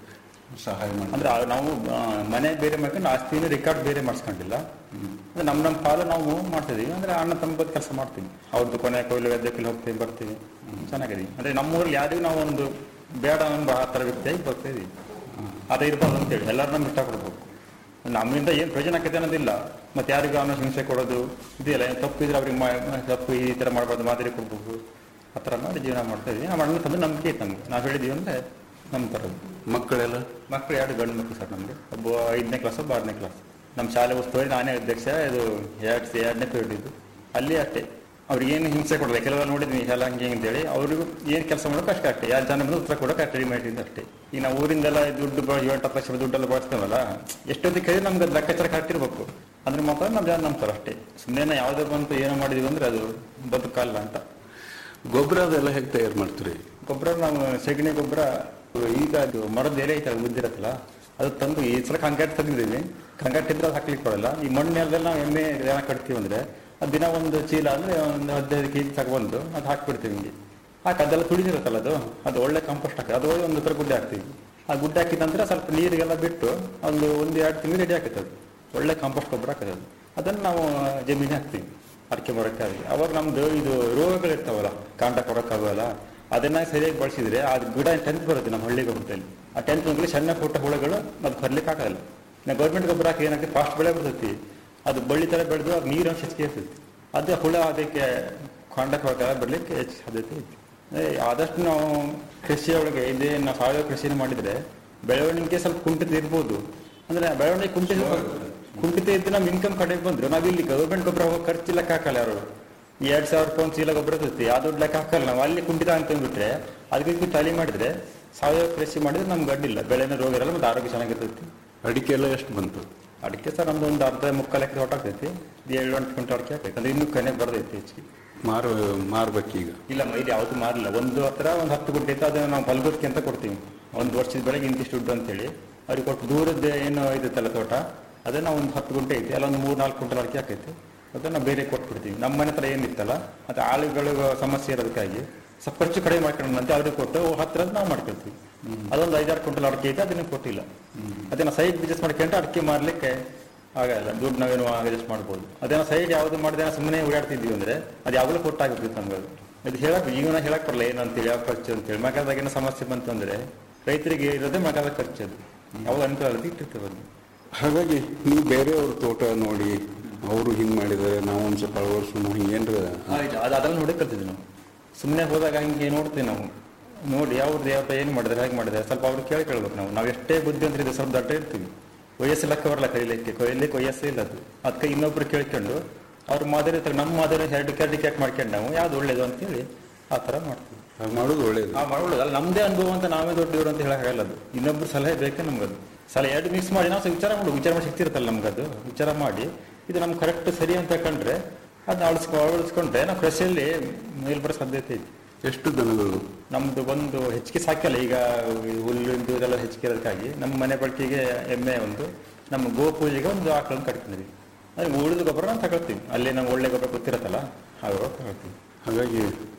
ಸಹಾಯ ಮಾಡ್ತಾರೆ ಅಂದ್ರೆ ಆ- ನಾವು ಆ, ಮನೆ ಬೇರೆ ಮಾಡ್ಕೊಂಡು ಆಸ್ತಿನ ರೆಕಾರ್ಡ್ ಬೇರೆ ಮಾಡಿಸ್ಕೊಂಡಿಲ್ಲ ಅಂದ್ರೆ ನಮ್ಮ ನಮ್ಮ ಪಾಲು ನಾವು ಮಾಡ್ತಿದೀವಿ ಅಂದ್ರೆ ಅಣ್ಣ ತಮ್ಮ ಕೆಲಸ ಮಾಡ್ತೀವಿ ಅವ್ರದ್ದು ಕೊನೆ ಕೊಯ್ಲು ಗದ್ದೆಕಲ್ಲಿ ಹೋಗ್ತೀವಿ ಬರ್ತೀವಿ ಚೆನ್ನಾಗಿದೆ ಅಂದ್ರೆ ನಮ್ಮೂರಲ್ಲಿ ಯಾರಿಗೂ ನಾವು ಒಂದು ಬೇಡ ಅನ್ನೋ ಆ ಥರ ವ್ಯಕ್ತಿಯಾಗಿ ಬರ್ತಾ ಇದೀವಿ ಅದೇ ಇರ್ಬಾರ್ದು ಅಂತೇಳಿ ಎಲ್ಲರೂ ನಮ್ಗೆ ಇಷ್ಟಪಡ್ಬೇಕು ನಮ್ಮಿಂದ ಏನು ಪ್ರಯೋಜನ ಆಕೈತೆ ಅನ್ನೋದಿಲ್ಲ ಮತ್ತೆ ಯಾರಿಗೂ ಅನ್ನೋ ಹಿಂಸೆ ಕೊಡೋದು ಇದೆಯಲ್ಲ ಏನ್ ತಪ್ಪಿದ್ರೆ ಅವ್ರಿಗೆ ಮಾ- ತಪ್ಪು ಈ ಥರ ಮಾಡ್ಬಾರ್ದು ಮಾದರಿ ಕೊಡ್ಬೇಕು ಆ ಥರ ಮಾಡಿ ಜೀವನ ಮಾಡ್ತಾ ಇದೀವಿ ನಮ್ಮ ಅಣ್ಣ ತಂದು ನಂಬಿಕೆ ಐತೆ ನಮ್ಗೆ ನಾವು ಹೇಳಿದೀವಿ ಅಂದ್ರೆ ನಮ್ಮ ಥರದ್ದು ಮಕ್ಕಳೆಲ್ಲ ಮಕ್ಕಳು ಎರಡು ಗಂಡು ಮಕ್ಕಳು ಸರ್ ನಮಗೆ ಒಬ್ಬ ಐದನೇ ಕ್ಲಾಸ್ ಒಬ್ಬ ಆರನೇ ಕ್ಲಾಸ್ ನಮ್ಮ ಶಾಲೆ ಉಸ್ತುವಾರಿ ನಾನೇ ಅಧ್ಯಕ್ಷ ಇದು ಎರಡು ಎರಡನೇ ಪೀರಿಯಡ್ ಇದು ಅಲ್ಲಿ ಅಷ್ಟೇ ಅವ್ರಿಗೆ ಏನು ಹಿಂಸೆ ಕೊಡಲ್ಲ ಕೆಲವೆಲ್ಲ ನೋಡಿದ್ವಿ ಶಾಲೆ ಹಂಗೆ ಹಿಂಗೆ ಅಂತೇಳಿ ಅವ್ರಿಗೂ ಏನು ಕೆಲಸ ಮಾಡೋಕೆ ಅಷ್ಟೇ ಅಷ್ಟೇ ಯಾರು ಜನ ಬಂದು ಉತ್ತರ ಕೊಡೋಕೆ ರೆಡಿ ಮಾಡಿದ್ದು ಅಷ್ಟೇ ಈಗ ನಾವು ಊರಿಂದೆಲ್ಲ ದುಡ್ಡು ಬ- ಏಳು ಹತ್ತು ಲಕ್ಷ ದುಡ್ಡೆಲ್ಲ ಬಳಸ್ತೇವಲ್ಲ ಎಷ್ಟೊತ್ತಿಗೆ ಕೈ ನಮ್ಗೆ ಅದು ಲೆಕ್ಕಾಚಾರ ಕಟ್ಟಿರ್ಬೇಕು ಅದ್ರ ಮಾತ್ರ ನಮ್ಮ ಜನ ನಂಬ್ತಾರೆ ಅಷ್ಟೇ ಸುಮ್ಮನೆ ಯಾವುದೇ ಬಂತು ಏನೋ ಮಾಡಿದೀವಿ ಅಂದ್ರೆ ಅದು ಬದುಕಲ್ಲ ಅಂತ ಗೊಬ್ಬರ ಅದೆಲ್ಲ ಹೇಗೆ ತಯಾರು ಮಾಡ್ತೀರಿ ಗೊಬ್ಬರ ನಾವು ಸೆಗಣಿ ಗೊಬ್ಬರ ಈಗ ಅದು ಮರದ ಎಲೆ ಐತಲ್ಲ ಉದ್ದಿರತ್ತಲ್ಲ ಅದು ತಂದು ಈ ಸಲ ಕಂಗಾಟ್ ತಂದಿದ್ದೀವಿ ಕಂಗಾಟ್ ಇದ್ರೆ ಅದು ಹಾಕ್ಲಿಕ್ಕೆ ಕೊಡಲ್ಲ ಈ ಮಣ್ಣೆಲ್ಲ ನಾವು ಎಮ್ಮೆ ದನ ಕಟ್ತೀವಿ ಅಂದ್ರೆ ಅದು ದಿನ ಒಂದು ಚೀಲ ಅಂದ್ರೆ ಒಂದು ಹದಿನೈದು ಕೆಜಿ ತಗೊಂಡು ಅದು ಹಾಕ್ಬಿಡ್ತೀವಿ ಹಿಂಗೆ ಹಾಕಿ ಅದೆಲ್ಲ ತುಳಿದಿರುತ್ತಲ್ಲ ಅದು ಅದು ಒಳ್ಳೆ ಕಂಪೋಸ್ಟ್ ಹಾಕಿ ಅದು ಒಂದು ಥರ ಗುಡ್ಡೆ ಹಾಕ್ತೀವಿ ಆ ಗುಡ್ಡೆ ಹಾಕಿದ ನಂತರ ಸ್ವಲ್ಪ ನೀರಿಗೆಲ್ಲ ಬಿಟ್ಟು ಒಂದು ಒಂದು ಎರಡು ತಿಂಗಳು ರೆಡಿ ಆಗ್ತದೆ ಅದು ಒಳ್ಳೆ ಕಂಪೋಸ್ಟ್ ಗೊಬ್ಬರ ಹಾಕೋದು ಅದು ಅದನ್ನು ನಾವು ಜಮೀನಿಗೆ ಹಾಕ್ತೀವಿ ಅಡಿಕೆ ಮರಕ್ಕೆ ಆಗಲಿ ಅವಾಗ ನಮ್ದು ಇದು ರೋಗಗಳಿರ್ತಾವಲ್ಲ ಕಾಂಡ ಕೊರಕ್ಕಾಗಲ್ಲ ಅದನ್ನ ಸರಿಯಾಗಿ ಬಳಸಿದ್ರೆ ಅದು ಗಿಡ ಟೆಂತ್ ಬರುತ್ತೆ ನಮ್ಮ ಹಳ್ಳಿ ಗೊಬ್ಬರದಲ್ಲಿ ಆ ಟೆಂತ್ ಬಂದ್ರೆ ಸಣ್ಣ ಪುಟ್ಟ ಹುಳಗಳು ಅದು ಬರ್ಲಿಕ್ಕೆ ಆಗಲ್ಲ ನಾವು ಗೌರ್ಮೆಂಟ್ ಗೊಬ್ಬರ ಹಾಕಿ ಏನಾಗ್ತದೆ ಫಾಸ್ಟ್ ಬೆಳೆ ಬಿಡ್ತೈತಿ ಅದು ಬಳ್ಳಿ ತರ ಬೆಳೆದು ಅದು ನೀರು ಅಂಶ ಹೆಚ್ಚಿಗೆ ಇರ್ತೈತಿ ಅದು ಹುಳ ಅದಕ್ಕೆ ಕಾಂಡ ಕೊರಕ ಬರ್ಲಿಕ್ಕೆ ಹೆಚ್ಚು ಸಾಧ್ಯತೆ ಐತಿ ಏ, ಆದಷ್ಟು ನಾವು ಕೃಷಿ ಒಳಗೆ ಇದೇ ನಾವು ಸಾವಯವ ಕೃಷಿನ ಮಾಡಿದ್ರೆ ಬೆಳವಣಿಗೆ ಸ್ವಲ್ಪ ಕುಂಠಿತ ಇರ್ಬೋದು ಅಂದ್ರೆ ಬೆಳವಣಿಗೆ ಕುಂಠಿತ ಕುಂಠಿತ ಇದ್ದು ನಮ್ ಇನ್ಕಮ್ ಕಡೆ ಬಂದ್ರು ನಾವ್ ಇಲ್ಲಿ ಗೌರ್ಮೆಂಟ್ ಗೊಬ್ಬರ ಹೋಗಿ ಖರ್ಚು ಲೆಕ್ಕ ಹಾಕಲ್ಲ ಯಾರು ಈ ಎರಡ್ ಸಾವಿರ ರೂಪಾಯಿ ಒಂದು ಚೀಲ ಗೊಬ್ಬರ ತರ್ತೀವಿ ಆ ದುಡ್ಡು ಲೆಕ್ಕ ಹಾಕಲ್ಲ ನಾವು ಅಲ್ಲಿ ಕುಂಠಿತ ಅಂತ ಬಿಟ್ರೆ ಅದಕ್ಕೆ ಟ್ಯಾಲಿ ಮಾಡಿದ್ರೆ ಸಾವಯವ ಕೃಷಿ ಮಾಡಿದ್ರೆ ನಮ್ಗೆ ಅಡ್ಡಿಲ್ಲ ಬೆಳೆನ ರೋಗ ಇರಲ್ಲ ಮತ್ತೆ ಆರೋಗ್ಯ ಚೆನ್ನಾಗಿರ್ತೈತಿ ಅಡಿಕೆ ಎಲ್ಲ ಎಷ್ಟು ಬಂತು ಅಡಿಕೆ ಸರ್ ನಮ್ದು ಒಂದು ಅರ್ಧ ಮುಕ್ಕಾಲು ಎಕರೆ ಹೊಟ್ಟಾಗ್ತೈತಿ ಏಳು ಎಂಟು ಕ್ವಿಂಟಲ್ ಅಡಿಕೆ ಹಾಕೈತೆ ಅಂದ್ರೆ ಇನ್ನೂ ಕನೆ ಬರ್ತೈತಿ ಹೆಚ್ಚಿಗೆ ಮಾರು ಮಾರ್ಬೇಕೀಗ ಇಲ್ಲ ಇದು ಯಾವುದು ಮಾರಿಲ್ಲ ಒಂದು ಹತ್ರ ಒಂದು ಹತ್ತು ಗುಂಟೆ ಇತ್ತು ಅದನ್ನ ನಾವು ಬಲ್ಗುರ್ಕಿ ಅಂತ ಕೊಡ್ತೀವಿ ಒಂದು ವರ್ಷದ ಬೆಳಗ್ಗೆ ಇಂತಿಷ್ಟು ದುಡ್ಡು ಅಂತೇಳಿ ಅವ್ರಿಗೆ ಕೊಟ್ಟು ದೂರದ ಏನು ಇರುತ್ತಲ್ಲ ತೋಟ ಅದನ್ನ ಒಂದು ಹತ್ತು ಗುಂಟೆ ಐತಿ ಅಲ್ಲ ಒಂದು ಮೂರು ನಾಲ್ಕು ಕ್ವಿಂಟಲ್ ಅಡಿಕೆ ಹಾಕೈತಿ ಅದನ್ನ ಬೇರೆ ಕೊಟ್ಬಿಡ್ತೀವಿ ನಮ್ಮ ಮನೆ ಹತ್ರ ಏನಿತ್ತಲ್ಲ ಅದು ಆಳುಗಳು ಸಮಸ್ಯೆ ಇರೋದಕ್ಕಾಗಿ ಸ್ವಲ್ಪ ಖರ್ಚು ಕಡಿಮೆ ಮಾಡ್ಕೊಂಡಂತೆ ಅವ್ರಿಗೆ ಕೊಟ್ಟು ಹತ್ತಿರದ ನಾವು ಮಾಡ್ಕೊಳ್ತೀವಿ ಅದೊಂದು ಐದಾರು ಕ್ವಿಂಟಲ್ ಅಡಿಕೆ ಐತೆ ಅದನ್ನ ಕೊಟ್ಟಿಲ್ಲ ಅದನ್ನ ಸೈಡ್ ಬಿಸ್ನೆಸ್ ಮಾಡ್ಕೊಂಡ್ರೆ ಅಡಿಕೆ ಮಾರ್ಲಿಕ್ಕೆ ಆಗಲ್ಲ ದುಡ್ಡು ನಾವೇನು ಅಡ್ಜಸ್ಟ್ ಮಾಡ್ಬೋದು ಅದೇನೋ ಸೈಡ್ ಯಾವ್ದು ಮಾಡಿದೆ ಸುಮ್ಮನೆ ಓಡಾಡ್ತಿದ್ವಿ ಅಂದ್ರೆ ಅದು ಯಾವಾಗಲೂ ಕೊಟ್ಟಾಗಿರ್ತಿತ್ತು ನಮ್ಗೆ ಅದು ಇದು ಹೇಳಕ್ ಜೀವನ ಹೇಳಕ್ ಬರಲ್ಲ ಏನಂತೇಳಿ ಯಾವ ಖರ್ಚು ಅಂತೇಳಿ ಮಗಾದಾಗ ಏನೋ ಸಮಸ್ಯೆ ಬಂತು ಅಂದ್ರೆ ರೈತರಿಗೆ ಇರೋದೇ ಮಗಾದ ಖರ್ಚು ಅದು ಯಾವಾಗ ಅನುಕೂಲ ಆಗುತ್ತೆ ಇಟ್ಟಿರ್ತೇವೆ ಅದು ಹಾಗಾಗಿ ನೀವು ಬೇರೆಯವ್ರ ತೋಟ ನೋಡಿ ಅವರು ಹಿಂಗೆ ಮಾಡಿದ್ದಾರೆ ನಾವು ಒಂದು ಸ್ವಲ್ಪ ಅಳವಡಿಸೋಣ ಹಿಂಗೇನ್ರ ಆಯ್ತು ಅದು ಅದನ್ನ ನೋಡಿ ಕಲ್ತಿದ್ವಿ ನಾವು ಸುಮ್ಮನೆ ಹೋದಾಗ ಹಿಂಗೆ ನೋಡ್ತೀವಿ ನಾವು ನೋಡಿ ಅವ್ರದ್ದು ಯಾವ ಏನು ಮಾಡಿದ್ರೆ ಹೇಗೆ ಮಾಡಿದ್ರೆ ಸ್ವಲ್ಪ ಅವ್ರು ಕೇಳಿ ಕೇಳ್ಬೇಕು ನಾವು ನಾವು ಎಷ್ಟೇ ಬುದ್ಧಿ ಅಂತ ಸ್ವಲ್ಪ ದಡ್ಡ ಇರ್ತೀವಿ ವಯಸ್ಸು ಲೆಕ್ಕ ಬರಲ್ಲ ಕೈಲಿಕ್ಕೆ ಕೊಯ್ಲಿಕ್ಕೆ ವಯಸ್ಸು ಇಲ್ಲ ಅದು ಅದಕ್ಕೆ ಇನ್ನೊಬ್ರು ಕೇಳ್ಕೊಂಡು ಅವ್ರ ಮಾದರಿ ತಗೊಂಡು ನಮ್ಮ ಮಾದರಿ ಎರಡು ಕ್ಯಾಟ್ ಮಾಡ್ಕೊಂಡು ನಾವು ಯಾವ್ದು ಒಳ್ಳೇದು ಅಂತೇಳಿ ಆ ಥರ ಮಾಡ್ತೀವಿ ಹಾಗೆ ಮಾಡೋದು ಒಳ್ಳೇದು ಆ ಮಾಡೋದು ಅಲ್ಲ ನಮ್ದೇ ಅನುಭವ ಅಂತ ನಾವೇ ದೊಡ್ಡವರು ಅಂತ ಹೇಳಕ್ಕಾಗಲ್ಲ ಅದು ಇನ್ನೊಬ್ರು ಸಲಹೆ ಬೇಕೇ ನಮ್ಗದು ಸಲಹೆ ಎರಡು ಮಿಕ್ಸ್ ಮಾಡಿ ನಾವು ಸ್ವಲ್ಪ ವಿಚಾರ ಮಾಡೋದು ವಿಚಾರ ಮಾಡಿ ಶಕ್ತಿ ಇರುತ್ತಲ್ಲ ನಮ್ಗದು ವಿಚಾರ ಮಾಡಿ ಇದು ನಮ್ಗೆ ಕರೆಕ್ಟ್ ಸರಿ ಅಂತ ಕಂಡ್ರೆ ಅದನ್ನ ಅಳಿಸ್ಕೊ ಅಳವಡಿಸ್ಕೊಂಡ್ರೆ ನಾವು ಕೃಷಿಯಲ್ಲಿ ಮೇಲ್ ಬರೋ ಸಾಧ್ಯತೆ ಐತಿ ಎಷ್ಟು ದನಗಳು ನಮ್ದು ಒಂದು ಹೆಚ್ಚಿಗೆ ಸಾಕಲ್ಲ ಈಗ ಈ ಹುಲ್ಲಿಂದು ಇದೆಲ್ಲ ಹೆಚ್ಚಿಗೆ ಇರೋದಕ್ಕಾಗಿ ನಮ್ಮ ಮನೆ ಬಳಕೆಗೆ ಎಮ್ಮೆ ಒಂದು ನಮ್ಮ ಗೋ ಪೂಜೆಗೆ ಒಂದು ಆಕಳನ್ನು ಕಟ್ಕೊಂಡಿದ್ವಿ ಅದೇ ಉಳಿದ ಗೊಬ್ಬರ ನಾವು ತಗೊಳ್ತೀವಿ ಅಲ್ಲಿ ನಾವು ಒಳ್ಳೆ ಗೊಬ್ಬರ ಗೊತ್ತಿರತ್ತಲ್ಲ ಆ ಗೊಬ್ಬರ ತಗೊಳ್ತೀವಿ ಹಾಗಾಗಿ